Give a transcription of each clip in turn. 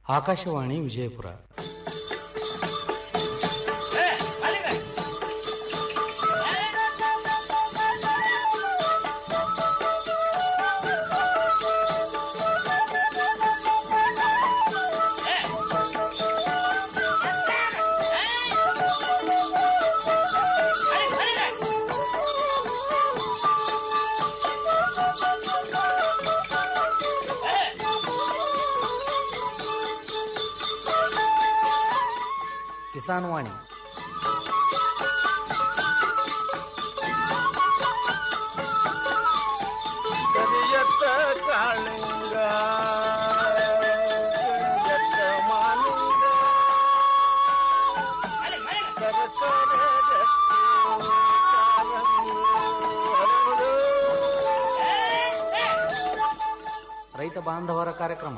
ಆಕಾಶವಾಣಿ ವಿಜಯಪುರ ಕಿಸಾನ್ ವಾಣಿ ಕರಿಯತ್ತ ಕಾಳಿಂಗ ಕರಿಯತ್ತ ಮಾಲಿಂಗ ಸರಸರ ರಕ್ತಿ ಕಾಲಂಗಿ ಹರಡು. ರೈತ ಬಾಂಧವರ ಕಾರ್ಯಕ್ರಮ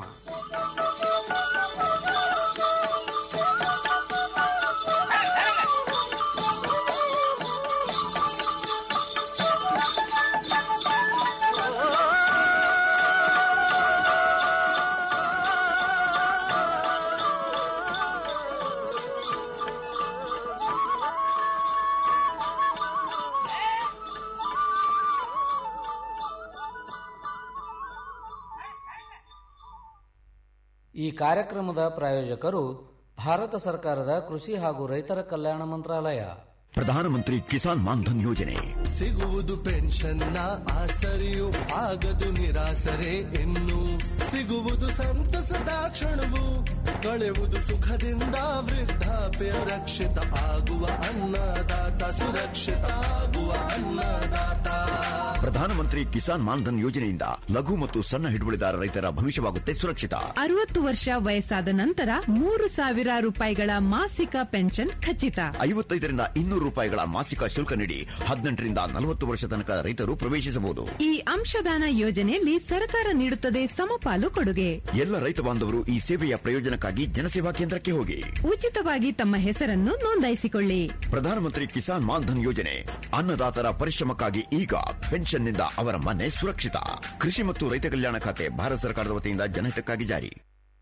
ಈ ಕಾರ್ಯಕ್ರಮದ ಪ್ರಾಯೋಜಕರು ಭಾರತ ಸರ್ಕಾರದ ಕೃಷಿ ಹಾಗೂ ರೈತರ ಕಲ್ಯಾಣ ಮಂತ್ರಾಲಯ ಪ್ರಧಾನಮಂತ್ರಿ ಕಿಸಾನ್ ಮಾನ್ಧನ್ ಯೋಜನೆ ಸಿಗುವುದು ಪೆನ್ಷನ್ನ ಆಸರೆಯು ಆಗದು ನಿರಾಸರೆ ಇನ್ನು ಸಿಗುವುದು ಸಂತಸದ ಕ್ಷಣವು ಕಳೆವುದು ಸುಖದಿಂದ ವೃದ್ಧಾಪ್ಯ ರಕ್ಷಿತ ಆಗುವ ಅನ್ನದಾತ ಸುರಕ್ಷಿತ ಆಗುವ ಅನ್ನದಾತ ಪ್ರಧಾನಮಂತ್ರಿ ಕಿಸಾನ್ ಮಾನ್ಧನ್ ಯೋಜನೆಯಿಂದ ಲಘು ಮತ್ತು ಸಣ್ಣ ಹಿಡುವಳಿದಾರ ರೈತರ ಭವಿಷ್ಯವಾಗುತ್ತೆ ಸುರಕ್ಷಿತ ಅರವತ್ತು ವರ್ಷ ವಯಸ್ಸಾದ ನಂತರ ಮೂರು ಸಾವಿರ ರೂಪಾಯಿಗಳ ಮಾಸಿಕ ಪೆನ್ಷನ್ ಖಚಿತ ಐವತ್ತೈದರಿಂದ ಇನ್ನೂರು ರೂಪಾಯಿಗಳ ಮಾಸಿಕ ಶುಲ್ಕ ನೀಡಿ ಹದಿನೆಂಟರಿಂದ ನಲವತ್ತು ವರ್ಷ ತನಕ ರೈತರು ಪ್ರವೇಶಿಸಬಹುದು ಈ ಅಂಶದಾನ ಯೋಜನೆಯಲ್ಲಿ ಸರ್ಕಾರ ನೀಡುತ್ತದೆ ಸಮಪಾಲು ಕೊಡುಗೆ ಎಲ್ಲ ರೈತ ಬಾಂಧವರು ಈ ಸೇವೆಯ ಪ್ರಯೋಜನಕ್ಕಾಗಿ ಜನಸೇವಾ ಕೇಂದ್ರಕ್ಕೆ ಹೋಗಿ ಉಚಿತವಾಗಿ ತಮ್ಮ ಹೆಸರನ್ನು ನೋಂದಾಯಿಸಿಕೊಳ್ಳಿ ಪ್ರಧಾನಮಂತ್ರಿ ಕಿಸಾನ್ ಮಾನ್ಧನ್ ಯೋಜನೆ ಅನ್ನದಾತರ ಪರಿಶ್ರಮಕ್ಕಾಗಿ ಈಗ ಪೆನ್ಷನ್ನಿಂದ ಅವರ ಮನೆ ಸುರಕ್ಷಿತ ಕೃಷಿ ಮತ್ತು ರೈತ ಕಲ್ಯಾಣ ಖಾತೆ ಭಾರತ ಸರ್ಕಾರದ ವತಿಯಿಂದ ಜನಹಿತಕ್ಕಾಗಿ ಜಾರಿ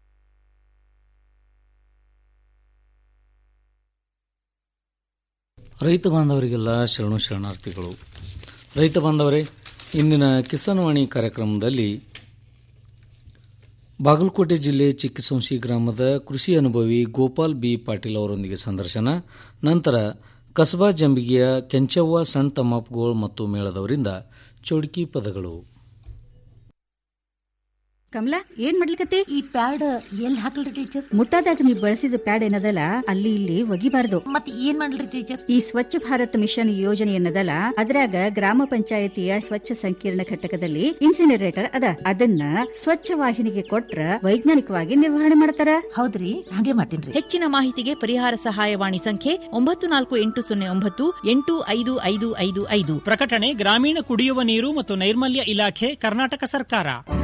ರೈತ ಬಾಂಧವರಿಗೆಲ್ಲ ಶರಣು ಶರಣಾರ್ಥಿಗಳು ರೈತ ಬಾಂಧವರೇ ಇಂದಿನ ಕಿಸಾನ್ ವಾಣಿ ಕಾರ್ಯಕ್ರಮದಲ್ಲಿ ಬಾಗಲಕೋಟೆ ಜಿಲ್ಲೆ ಚಿಕ್ಕಸಂಶಿ ಗ್ರಾಮದ ಕೃಷಿ ಅನುಭವಿ ಗೋಪಾಲ್ ಬಿ ಪಾಟೀಲ್ ಅವರೊಂದಿಗೆ ಸಂದರ್ಶನ ನಂತರ ಕಸಬಾ ಜಂಬಿಗೆಯ ಕೆಂಚವ್ವ ಸಣ್ಣ ತಮ್ಮಪ್ಪಗೋಳ್ ಮತ್ತು ಮೇಳದವರಿಂದ ಚೌಡ್ಕಿ ಪದಗಳು ಕಮಲಾ ಏನ್ ಮಾಡ್ಲಿಕತ್ತಿ ಈ ಪ್ಯಾಡ್ ಎಲ್ಲಿ ಹಾಕಲ್ರಿ ಟೀಚರ್ ಮುಟ್ಟಾದಾಗ ನೀ ಬಳಸಿದ ಪ್ಯಾಡ್ ಏನದಲ್ಲ ಅಲ್ಲಿ ಇಲ್ಲಿ ಒಗಿಬಾರ್ದು ಮತ್ ಏನ್ ಮಾಡ್ಲಿ ಟೀಚರ್ ಈ ಸ್ವಚ್ಛ ಭಾರತ್ ಮಿಷನ್ ಯೋಜನೆ ಏನದಲ್ಲ ಅದ್ರಾಗ ಗ್ರಾಮ ಪಂಚಾಯತಿಯ ಸ್ವಚ್ಛ ಸಂಕೀರ್ಣ ಘಟಕದಲ್ಲಿ ಇನ್ಸಿನರೇಟರ್ ಅದ ಅದನ್ನ ಸ್ವಚ್ಛ ವಾಹಿನಿಗೆ ಕೊಟ್ರ ವೈಜ್ಞಾನಿಕವಾಗಿ ನಿರ್ವಹಣೆ ಮಾಡ್ತಾರ ಹೌದ್ರಿ ಹಾಗೆ ಮಾಡ್ತೀನ್ರಿ ಹೆಚ್ಚಿನ ಮಾಹಿತಿಗೆ ಪರಿಹಾರ ಸಹಾಯವಾಣಿ ಸಂಖ್ಯೆ ಒಂಬತ್ತು ನಾಲ್ಕು ಎಂಟು ಸೊನ್ನೆ ಒಂಬತ್ತು ಎಂಟು ಐದು ಐದು ಐದು ಐದು ಪ್ರಕಟಣೆ ಗ್ರಾಮೀಣ ಕುಡಿಯುವ ನೀರು ಮತ್ತು ನೈರ್ಮಲ್ಯ ಇಲಾಖೆ ಕರ್ನಾಟಕ ಸರ್ಕಾರ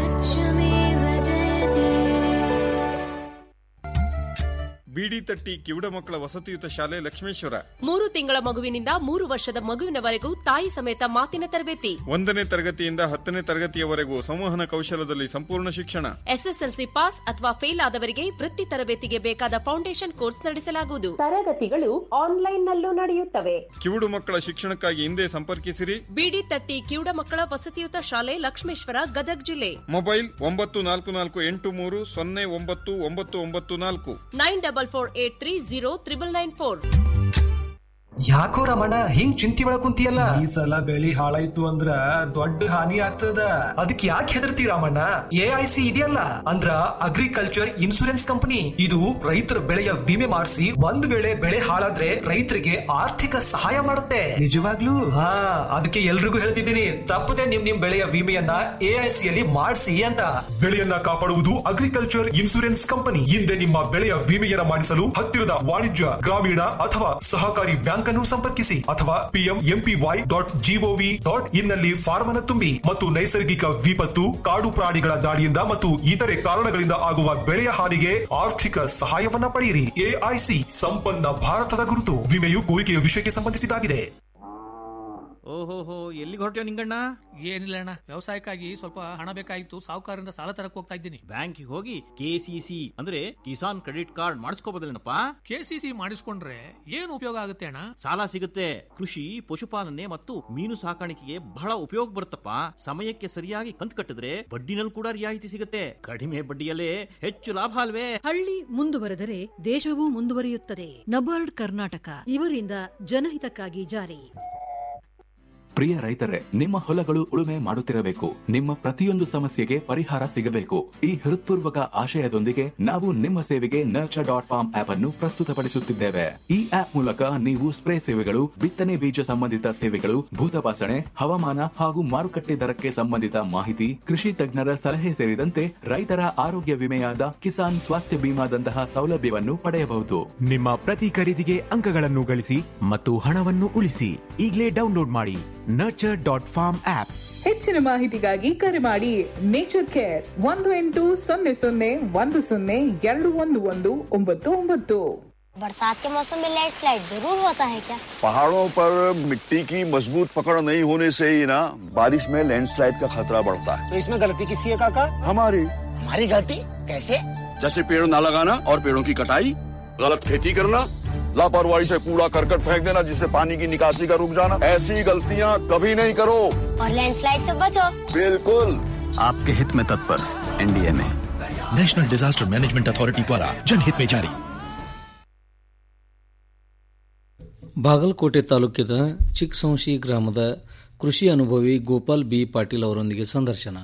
ಬಿಡಿ ತಟ್ಟಿ ಕಿವುಡ ಮಕ್ಕಳ ವಸತಿಯುತ ಶಾಲೆ ಲಕ್ಷ್ಮೇಶ್ವರ ಮೂರು ತಿಂಗಳ ಮಗುವಿನಿಂದ ಮೂರು ವರ್ಷದ ಮಗುವಿನವರೆಗೂ ತಾಯಿ ಸಮೇತ ಮಾತಿನ ತರಬೇತಿ ಒಂದನೇ ತರಗತಿಯಿಂದ ಹತ್ತನೇ ತರಗತಿಯವರೆಗೂ ಸಂವಹನ ಕೌಶಲದಲ್ಲಿ ಸಂಪೂರ್ಣ ಶಿಕ್ಷಣ ಎಸ್ಎಸ್ಎಲ್ಸಿ ಪಾಸ್ ಅಥವಾ ಫೇಲ್ ಆದವರಿಗೆ ವೃತ್ತಿ ತರಬೇತಿಗೆ ಬೇಕಾದ ಫೌಂಡೇಶನ್ ಕೋರ್ಸ್ ನಡೆಸಲಾಗುವುದು ತರಗತಿಗಳು ಆನ್ಲೈನ್ ನಲ್ಲೂ ನಡೆಯುತ್ತವೆ ಕಿವುಡು ಮಕ್ಕಳ ಶಿಕ್ಷಣಕ್ಕಾಗಿ ಹಿಂದೆ ಸಂಪರ್ಕಿಸಿರಿ ಬಿಡಿ ತಟ್ಟಿ ಕಿವುಡ ಮಕ್ಕಳ ವಸತಿಯುತ ಶಾಲೆ ಲಕ್ಷ್ಮೇಶ್ವರ ಗದಗ್ ಜಿಲ್ಲೆ ಮೊಬೈಲ್ ಒಂಬತ್ತು ನಾಲ್ಕು ನಾಲ್ಕು ಎಂಟು ಮೂರು ಸೊನ್ನೆ ಒಂಬತ್ತು ಒಂಬತ್ತು ಒಂಬತ್ತು ನಾಲ್ಕು nine double four eight three zero triple nine four ಯಾಕೋ ರಮಣ ಹಿಂಗ್ ಚಿಂತಿ ಒಳಗ್ ಕುಂತಿಯಲ್ಲ ಈ ಸಲ ಬೆಳಿ ಹಾಳಾಯ್ತು ಅಂದ್ರ ದೊಡ್ಡ ಹಾನಿ ಆಗ್ತದ ಅದಕ್ಕೆ ಯಾಕೆ ಹೆದರ್ತಿ ರಾಮಣ್ಣ ಎ ಐ ಸಿ ಇದೆಯಲ್ಲ ಅಂದ್ರ ಅಗ್ರಿಕಲ್ಚರ್ ಇನ್ಸೂರೆನ್ಸ್ ಕಂಪನಿ ಇದು ರೈತರ ಬೆಳೆಯ ವಿಮೆ ಮಾಡಿಸಿ ಒಂದ್ ವೇಳೆ ಬೆಳೆ ಹಾಳಾದ್ರೆ ರೈತರಿಗೆ ಆರ್ಥಿಕ ಸಹಾಯ ಮಾಡುತ್ತೆ ನಿಜವಾಗ್ಲೂ ಹಾ ಅದಕ್ಕೆ ಎಲ್ರಿಗೂ ಹೇಳ್ತಿದ್ದೀನಿ ತಪ್ಪದೆ ನಿಮ್ ನಿಮ್ ಬೆಳೆಯ ವಿಮೆಯನ್ನ ಎ ಐ ಸಿ ಅಲ್ಲಿ ಮಾಡಿಸಿ ಅಂತ ಬೆಳೆಯನ್ನ ಕಾಪಾಡುವುದು ಅಗ್ರಿಕಲ್ಚರ್ ಇನ್ಸೂರೆನ್ಸ್ ಕಂಪನಿ ಹಿಂದೆ ನಿಮ್ಮ ಬೆಳೆಯ ವಿಮೆಯನ್ನ ಮಾಡಿಸಲು ಹತ್ತಿರದ ವಾಣಿಜ್ಯ ಗ್ರಾಮೀಣ ಅಥವಾ ಸಹಕಾರಿ ಬ್ಯಾಂಕ್ ಅನ್ನು ಸಂಪರ್ಕಿಸಿ ಅಥವಾ PM MPY dot GOV dot in ನಲ್ಲಿ ಫಾರ್ಮ್ ಅನ್ನು ತುಂಬಿ ಮತ್ತು ನೈಸರ್ಗಿಕ ವಿಪತ್ತು ಕಾಡು ಪ್ರಾಣಿಗಳ ದಾಳಿಯಿಂದ ಮತ್ತು ಇತರೆ ಕಾರಣಗಳಿಂದ ಆಗುವ ಬೆಳೆಯ ಹಾನಿಗೆ ಆರ್ಥಿಕ ಸಹಾಯವನ್ನ ಪಡೆಯಿರಿ ಎಐಸಿ ಸಂಪನ್ನ ಭಾರತದ ಗುರುತು ವಿಮೆಯು ಕೋರಿಕೆಯ ವಿಷಯಕ್ಕೆ ಸಂಬಂಧಿಸಿದ್ದಾಗಿದೆ ಓಹೋಹೋ ಎಲ್ಲಿಗೆ ಹೊರಟ್ಯೋ ನಿಂಗಣ್ಣ ಏನಿಲ್ಲ ಅಣ್ಣ ವ್ಯವಸಾಯಕ್ಕಾಗಿ ಸ್ವಲ್ಪ ಹಣ ಬೇಕಾಗಿತ್ತು ಸಾಹುಕಾರರಿಂದ ಸಾಲ ತರಕ್ ಹೋಗ್ತಾ ಇದ್ದೀನಿ ಬ್ಯಾಂಕಿಗೆ ಹೋಗಿ ಕೆಸಿಸಿ ಅಂದ್ರೆ ಕಿಸಾನ್ ಕ್ರೆಡಿಟ್ ಕಾರ್ಡ್ ಮಾಡಿಸ್ಕೋಬೋದಲ್ಲೇನಪ್ಪ ಕೆಸಿಸಿ ಮಾಡಿಸ್ಕೊಂಡ್ರೆ ಏನು ಉಪಯೋಗ ಆಗುತ್ತೆ ಅಣ್ಣ ಸಾಲ ಸಿಗುತ್ತೆ ಕೃಷಿ ಪಶುಪಾಲನೆ ಮತ್ತು ಮೀನು ಸಾಕಾಣಿಕೆಗೆ ಬಹಳ ಉಪಯೋಗ ಬರುತ್ತಪ್ಪ ಸಮಯಕ್ಕೆ ಸರಿಯಾಗಿ ಕಂತು ಕಟ್ಟಿದ್ರೆ ಬಡ್ಡಿನಲ್ಲಿ ಕೂಡ ರಿಯಾಯಿತಿ ಸಿಗುತ್ತೆ ಕಡಿಮೆ ಬಡ್ಡಿಯಲ್ಲೇ ಹೆಚ್ಚು ಲಾಭ ಅಲ್ವೇ ಹಳ್ಳಿ ಮುಂದುವರೆದರೆ ದೇಶವೂ ಮುಂದುವರಿಯುತ್ತದೆ ನಬಾರ್ಡ್ ಕರ್ನಾಟಕ ಇವರಿಂದ ಜನಹಿತಕ್ಕಾಗಿ ಜಾರಿ ಪ್ರಿಯ ರೈತರೇ ನಿಮ್ಮ ಹೊಲಗಳು ಉಳುಮೆ ಮಾಡುತ್ತಿರಬೇಕು ನಿಮ್ಮ ಪ್ರತಿಯೊಂದು ಸಮಸ್ಯೆಗೆ ಪರಿಹಾರ ಸಿಗಬೇಕು ಈ ಹೃತ್ಪೂರ್ವಕ ಆಶಯದೊಂದಿಗೆ ನಾವು ನಿಮ್ಮ ಸೇವೆಗೆ ನರ್ಚರ್ ಡಾಟ್ ಫಾರ್ಮ್ ಆಪ್ ಅನ್ನು ಪ್ರಸ್ತುತಪಡಿಸುತ್ತಿದ್ದೇವೆ ಈ ಆಪ್ ಮೂಲಕ ನೀವು ಸ್ಪ್ರೇ ಸೇವೆಗಳು ಬಿತ್ತನೆ ಬೀಜ ಸಂಬಂಧಿತ ಸೇವೆಗಳು ಭೂತಪಾಸಣೆ ಹವಾಮಾನ ಹಾಗೂ ಮಾರುಕಟ್ಟೆ ದರಕ್ಕೆ ಸಂಬಂಧಿತ ಮಾಹಿತಿ ಕೃಷಿ ತಜ್ಞರ ಸಲಹೆ ಸೇರಿದಂತೆ ರೈತರ ಆರೋಗ್ಯ ವಿಮೆಯಾದ ಕಿಸಾನ್ ಸ್ವಾಸ್ಥ್ಯ ಬಿಮಾದಂತಹ ಸೌಲಭ್ಯವನ್ನು ಪಡೆಯಬಹುದು ನಿಮ್ಮ ಪ್ರತಿ ಖರೀದಿಗೆ ಅಂಕಗಳನ್ನು ಗಳಿಸಿ ಮತ್ತು ಹಣವನ್ನು ಉಳಿಸಿ ಈಗಲೇ ಡೌನ್ಲೋಡ್ ಮಾಡಿ ನರ್ಚರ್ ಡಾಟ್ ಫಾರ್ಮ್ ಆಪ್ ಹೆಚ್ಚಿನ ಮಾಹಿತಿಗಾಗಿ ಕರೆ ಮಾಡಿ ನೇಚರ್ ಕೇರ್ ಒಂದು ಎಂಟು ಸೊನ್ನೆ ಸೊನ್ನೆ ಒಂದು ಸೊನ್ನೆ ಎರಡು ಒಂದು ಒಂದು ಒಂಬತ್ತು ಒಂಬತ್ತು बरसात के मौसम में लेट फ्लाइट जरूर होता है क्या पहाड़ों पर मिट्टी की मजबूत पकड़ नहीं होने से ही ना बारिश में लैंडस्लाइड का खतरा बढ़ता है तो इसमें गलती किसकी है काका हमारी हमारी गलती कैसे जैसे पेड़ न लगाना और पेड़ों की कटाई गलत खेती करना लापरवाही से कूड़ा करकट फेंक देना जिससे पानी की निकासी का रुक जाना ऐसी गलतियाँ कभी नहीं करो और लैंडस्लाइड से बचो बिल्कुल आपके हित में तत्पर एनडीए में नेशनल डिजास्टर मैनेजमेंट अथॉरिटी द्वारा जनहित में जारी ಬಾಗಲಕೋಟೆ ತಾಲೂಕಿನ ಚಿಕ್ಕಸಂಶಿ ಗ್ರಾಮದ ಕೃಷಿ ಅನುಭವಿ ಗೋಪಾಲ್ ಬಿ ಪಾಟೀಲ್ ಅವರೊಂದಿಗೆ ಸಂದರ್ಶನ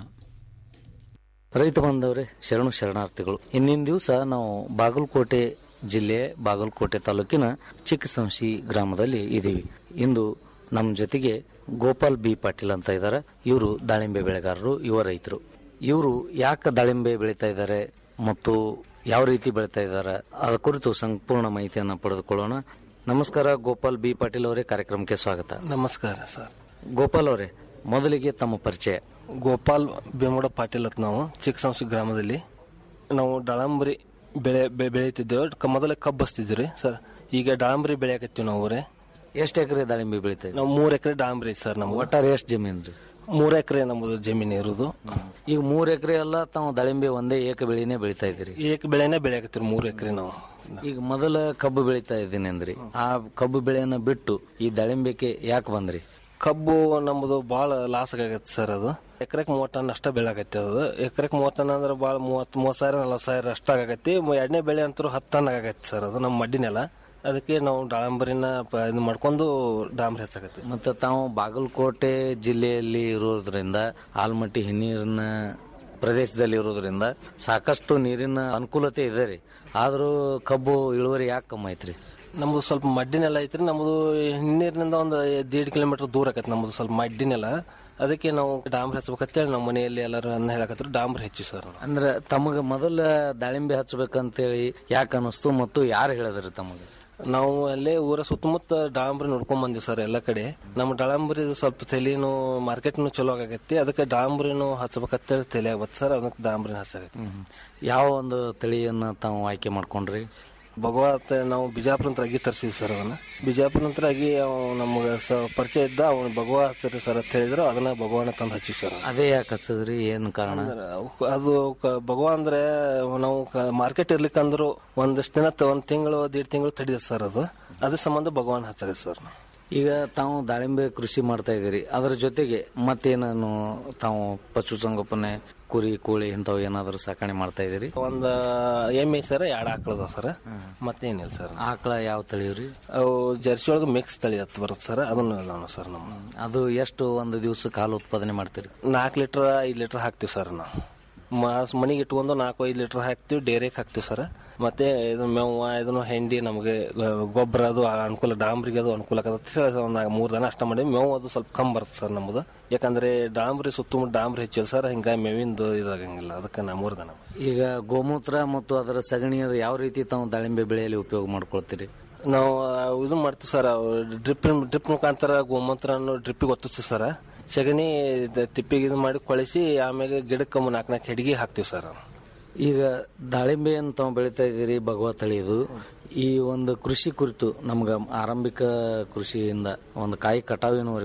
ರೈತ ಬಾಂಧವರೇ ಶರಣು ಶರಣಾರ್ಥಿಗಳು ಇಂದಿನ ದಿವಸ ನಾವು ಬಾಗಲಕೋಟೆ ಜಿಲ್ಲೆ ಬಾಗಲಕೋಟೆ ತಾಲೂಕಿನ ಚಿಕ್ಕಸಂಶಿ ಗ್ರಾಮದಲ್ಲಿ ಇದ್ದೀವಿ ಇಂದು ನಮ್ಮ ಜೊತೆಗೆ ಗೋಪಾಲ್ ಬಿ ಪಾಟೀಲ್ ಅಂತ ಇದ್ದಾರೆ ಇವರು ದಾಳಿಂಬೆ ಬೆಳೆಗಾರರು ಯುವ ರೈತರು ಇವರು ಯಾಕೆ ದಾಳಿಂಬೆ ಬೆಳೀತಾ ಇದ್ದಾರೆ ಮತ್ತು ಯಾವ ರೀತಿ ಬೆಳೀತಾ ಇದ್ದಾರೆ ಅದರ ಕುರಿತು ಸಂಪೂರ್ಣ ಮಾಹಿತಿಯನ್ನು ಪಡೆದುಕೊಳ್ಳೋಣ ನಮಸ್ಕಾರ ಗೋಪಾಲ್ ಬಿ ಪಾಟೀಲ್ ಅವರೇ ಕಾರ್ಯಕ್ರಮಕ್ಕೆ ಸ್ವಾಗತ ನಮಸ್ಕಾರ ಸರ್ ಗೋಪಾಲ್ ಅವರೇ ಮೊದಲಿಗೆ ತಮ್ಮ ಪರಿಚಯ ಗೋಪಾಲ್ ಬೇಮೋಡ ಪಾಟೀಲ್ ಅಂತ ನಾವು ಚಿಕ್ಕಸಂಸಿ ಗ್ರಾಮದಲ್ಲಿ ನಾವು ದಾಳಂಬರಿ ಬೆಳೆ ಬೆ- ಬೆಳೀತಿದ್ದೇವೆ ಕ- ಮೊದಲೇ ಕಬ್ಬು ಬಸ್ತಿದ್ವಿ ಸರ್ ಈಗ ದಾಳಂಬರಿ ಬೆಳೆಯಕತ್ತೀವಿ ನಾವು ರೀ ಎಷ್ಟು ಎಕರೆ ದಾಳಿಂಬೆ ಬೆಳೀತಾ ನಾವು ಮೂರ್ ಎಕರೆ ದಾಳಂಬರಿ ಸರ್ ನಮ್ಗೆ ಒಟ್ಟಾರೆ ಎಷ್ಟು ಜಮೀನು ರೀ ಮೂರ್ ಎಕರೆ ನಮ್ಮದು ಜಮೀನು ಇರೋದು ಈಗ ಮೂರ್ ಎಕರೆ ಎಲ್ಲ ತಾವು ದಾಳಿಂಬೆ ಒಂದೇ ಏಕ ಬೆಳೆನೇ ಬೆಳೀತಾ ಇದ್ದೀರಿ ಏಕ ಬೆಳೆನೇ ಬೆಳೆಯಕತ್ತೀವಿ ಮೂರ್ ಎಕರೆ ನಾವು ಈಗ ಮೊದಲ ಕಬ್ಬು ಬೆಳೀತಾ ಇದ್ದೀನಿ ಅಂದ್ರಿ ಆ ಕಬ್ಬು ಬೆಳೆಯನ್ನ ಬಿಟ್ಟು ಈ ದಾಳಿಂಬೆಗೆ ಯಾಕೆ ಬಂದ್ರಿ ಕಬ್ಬು ನಮ್ಮದು ಭಾಳ ಲಾಸ್ ಆಗತ್ತೆ ಸರ್ ಅದು ಎಕರೆಕ್ ಮೂವತ್ತು ಟನ್ ಅಷ್ಟ ಬೆಳಕತ್ತೆ ಅದು ಎಕರೆಕ್ ಮೂವತ್ತು ಟನ್ ಅಂದ್ರೆ ಭಾಳ ಮೂವತ್ತು ಮೂವತ್ತು ಸಾವಿರ ನಲ್ವತ್ತು ಸಾವಿರ ಅಷ್ಟ ಆಗತ್ತೆ ಎರಡನೇ ಬೆಳೆ ಅಂತೂ ಹತ್ತು ಟನ್ ಆಗತ್ತೆ ಸರ್ ಅದು ನಮ್ಮ ಮಡ್ಡಿನೆಲ್ಲ ಅದಕ್ಕೆ ನಾವು ದಾಳಂಬರಿನ ಪ- ಇದು ಮಾಡ್ಕೊಂಡು ಡಾಂಬರಿ ಹೆಚ್ಚಾಗತ್ತೆ ಮತ್ತೆ ತಾವು ಬಾಗಲಕೋಟೆ ಜಿಲ್ಲೆಯಲ್ಲಿ ಇರೋದ್ರಿಂದ ಆಲ್ಮಟ್ಟಿ ಹಿನ್ನೀರಿನ ಪ್ರದೇಶದಲ್ಲಿ ಇರೋದ್ರಿಂದ ಸಾಕಷ್ಟು ನೀರಿನ ಅನುಕೂಲತೆ ಇದೆ ರೀ ಆದರೂ ಕಬ್ಬು ಇಳುವರಿ ಯಾಕೆ ಕಮ್ಮಿ ಐತ್ರಿ ನಮ್ದು ಸ್ವಲ್ಪ ಮಡ್ಡಿನೆಲ್ಲ ಐತ್ರಿ ನಮ್ದು ಹಿನ್ನೀರಿನಿಂದ ಒಂದು ದೇಡ್ ಕಿಲೋಮೀಟರ್ ದೂರ ಆಕೈತಿ ನಮ್ದು ಸ್ವಲ್ಪ ಮಡ್ಡಿನೆಲ್ಲ ಅದಕ್ಕೆ ನಾವು ಡಾಂಬರ್ ಹಚ್ಬೇಕಂತೇಳಿ ನಮ್ಮ ಮನೆಯಲ್ಲಿ ಎಲ್ಲರೂ ಅನ್ನ ಹೇಳಕತ್ರು ಡಾಂಬರ್ ಹೆಚ್ಚಿ ಸರ್ ಅಂದ್ರೆ ತಮಗ ಮೊದಲ ದಾಳಿಂಬೆ ಹಚ್ಬೇಕಂತೇಳಿ ಯಾಕೆ ಅನಿಸ್ತು ಮತ್ತು ಯಾರು ಹೇಳಿದ್ರಿ ತಮಗೆ ನಾವು ಅಲ್ಲೇ ಊರ ಸುತ್ತಮುತ್ತ ಡಾಂಬರಿ ನೋಡ್ಕೊಂಡ್ ಬಂದಿವಿ ಸರ್ ಎಲ್ಲ ಕಡೆ ನಮ್ಮ ಡಾಂಬರಿ ಸ್ವಲ್ಪ ತಲೆನು ಮಾರ್ಕೆಟ್ನು ಚಲೋ ಆಗೈತಿ ಅದಕ್ಕೆ ಡಾಂಬರಿನು ಹಚ್ಬೇಕಂತೇಳಿ ತಲೆ ಆಗತ್ತೆ ಸರ್ ಅದಕ್ಕೆ ಡಾಂಬರಿನ ಹಚ್ಚಾಗೈತಿ ಯಾವ ಒಂದು ತಳಿಯನ್ನ ತಾವು ಆಯ್ಕೆ ಮಾಡ್ಕೊಂಡ್ರಿ ಭಗವತ್ ನಾವು ಬಿಜಾಪುರ ಅಂತ ಅಗಿ ತರಿಸಿದ್ವಿ ಸರ್ ಅದನ್ನ ಬಿಜಾಪುರ ನಂತರ ಅಗಿ ನಮ್ಗೆ ಸ ಪರಿಚಯ ಇದ್ದ ಅವ್ನು ಭಗವ ಹಚ್ಚರಿ ಸರ್ ಅಂತ ಹೇಳಿದ್ರು ಅದನ್ನ ಭಗವಾನ ತಂದು ಹಚ್ಚಿ ಸರ್ ಅದೇ ಯಾಕೆ ಹಚ್ಚದ್ರಿ ಏನು ಕಾರಣ ಅದು ಕ- ಭಗವ ಅಂದ್ರೆ ನಾವು ಮಾರ್ಕೆಟ್ ಇರ್ಲಿಕ್ಕಂದ್ರು ಒಂದಿಷ್ಟು ದಿನ ತ- ಒಂದ್ ತಿಂಗಳು ದೇಡ್ ತಿಂಗಳು ತಡಿದ ಸರ್ ಅದು ಅದ್ರ ಸಂಬಂಧ ಭಗವಾನ್ ಹಚ್ಚಾಗ ಸರ್ ಈಗ ತಾವು ದಾಳಿಂಬೆ ಕೃಷಿ ಮಾಡ್ತಾ ಇದ್ದೀರಿ ಅದರ ಜೊತೆಗೆ ಮತ್ತೇನು ತಾವು ಪಶುಸಂಗೋಪನೆ ಕುರಿ ಕೋಳಿ ಇಂಥವು ಏನಾದರೂ ಸಾಕಣೆ ಮಾಡ್ತಾ ಇದ್ದೀರಿ ಒಂದ್ ಎಮ್ಮೆ ಸರ್ ಎರಡು ಆಕಳದ ಸರ್ ಮತ್ತೇನಿಲ್ಲ ಸರ್ ಆಕಳ ಯಾವ ತಳಿವ್ರಿ ಅವು ಜರ್ಸಿ ಒಳಗೆ ಮಿಕ್ಸ್ ತಳಿ ಹತ್ತು ಬರುತ್ತೆ ಸರ್ ಅದನ್ನು ಅದಾವ ಸರ್ ನಮ್ಮ ಅದು ಎಷ್ಟು ಒಂದು ದಿವಸಕ್ಕೆ ಹಾಲು ಉತ್ಪಾದನೆ ಮಾಡ್ತೀರಿ ನಾಲ್ಕು ಲೀಟರ್ ಐದು ಲೀಟರ್ ಹಾಕ್ತಿವಿ ಸರ್ ನಾವು ಮಾಸ್ ಮನೆಗೆ ಇಟ್ಕೊಂಡು ನಾಲ್ಕು ಐದು ಲೀಟರ್ ಹಾಕ್ತಿವಿ ಡೇರೆಗೆ ಹಾಕ್ತಿವಿ ಸರ್ ಮತ್ತೆ ಇದು ಮೇವು ಇದನ್ನು ಹೆಂಡಿ ನಮಗೆ ಗೊಬ್ಬರ ಅದು ಅನುಕೂಲ ಡಾಂಬ್ರಿಗೆ ಅದು ಅನುಕೂಲ ಆಗತ್ತೆ ಒಂದು ಮೂರು ದನ ಅಷ್ಟ ಮಾಡಿ ಮೇವು ಅದು ಸ್ವಲ್ಪ ಕಮ್ಮಿ ಬರುತ್ತೆ ಸರ್ ನಮ್ಮದು ಯಾಕಂದ್ರೆ ಡಾಂಬ್ರಿ ಸುತ್ತಮುತ್ತ ಡಾಂಬ್ರಿ ಹೆಚ್ಚಿಲ್ಲ ಸರ್ ಹಿಂಗಾಗಿ ಮೇವಿಂದು ಇದಾಗಂಗಿಲ್ಲ ಅದಕ್ಕೆ ನಾ ಮೂರು ದನ ಈಗ ಗೋಮೂತ್ರ ಮತ್ತು ಅದರ ಸಗಣಿ ಅದು ಯಾವ ರೀತಿ ತಾವು ದಾಳಿಂಬೆ ಬೆಳೆಯಲ್ಲಿ ಉಪಯೋಗ ಮಾಡ್ಕೊಳ್ತೀರಿ ನಾವು ಇದು ಮಾಡ್ತೀವಿ ಸರ್ ಡ್ರಿಪ್ ಡ್ರಿಪ್ ಮುಖಾಂತರ ಗೋಮೂತ್ರವನ್ನು ಡ್ರಿಪ್ಪಿಗೆ ಒತ್ತಿಸ್ತೀವಿ ಸರ್ ಸಗಣಿ ಇದ್ ತಿಪ್ಪಿಗೆ ಇದು ಮಾಡಿ ಕೊಳಿಸಿ ಆಮೇಲೆ ಗಿಡಕ್ಕೆ ನಾಲ್ಕು ನಾಲ್ಕು ಹೆಡ್ಗಿ ಹಾಕ್ತೀವಿ ಸರ್ ಈಗ ದಾಳಿಂಬೆಯನ್ನು ತಾವು ಬೆಳೀತಾ ಇದ್ದೀರಿ ಭಗವ ತಳಿದು ಈ ಒಂದು ಕೃಷಿ ಕುರಿತು ನಮ್ಗೆ ಆರಂಭಿಕ ಕೃಷಿಯಿಂದ ಒಂದು ಕಾಯಿ ಕಟಾವಿನವರೆಗೂ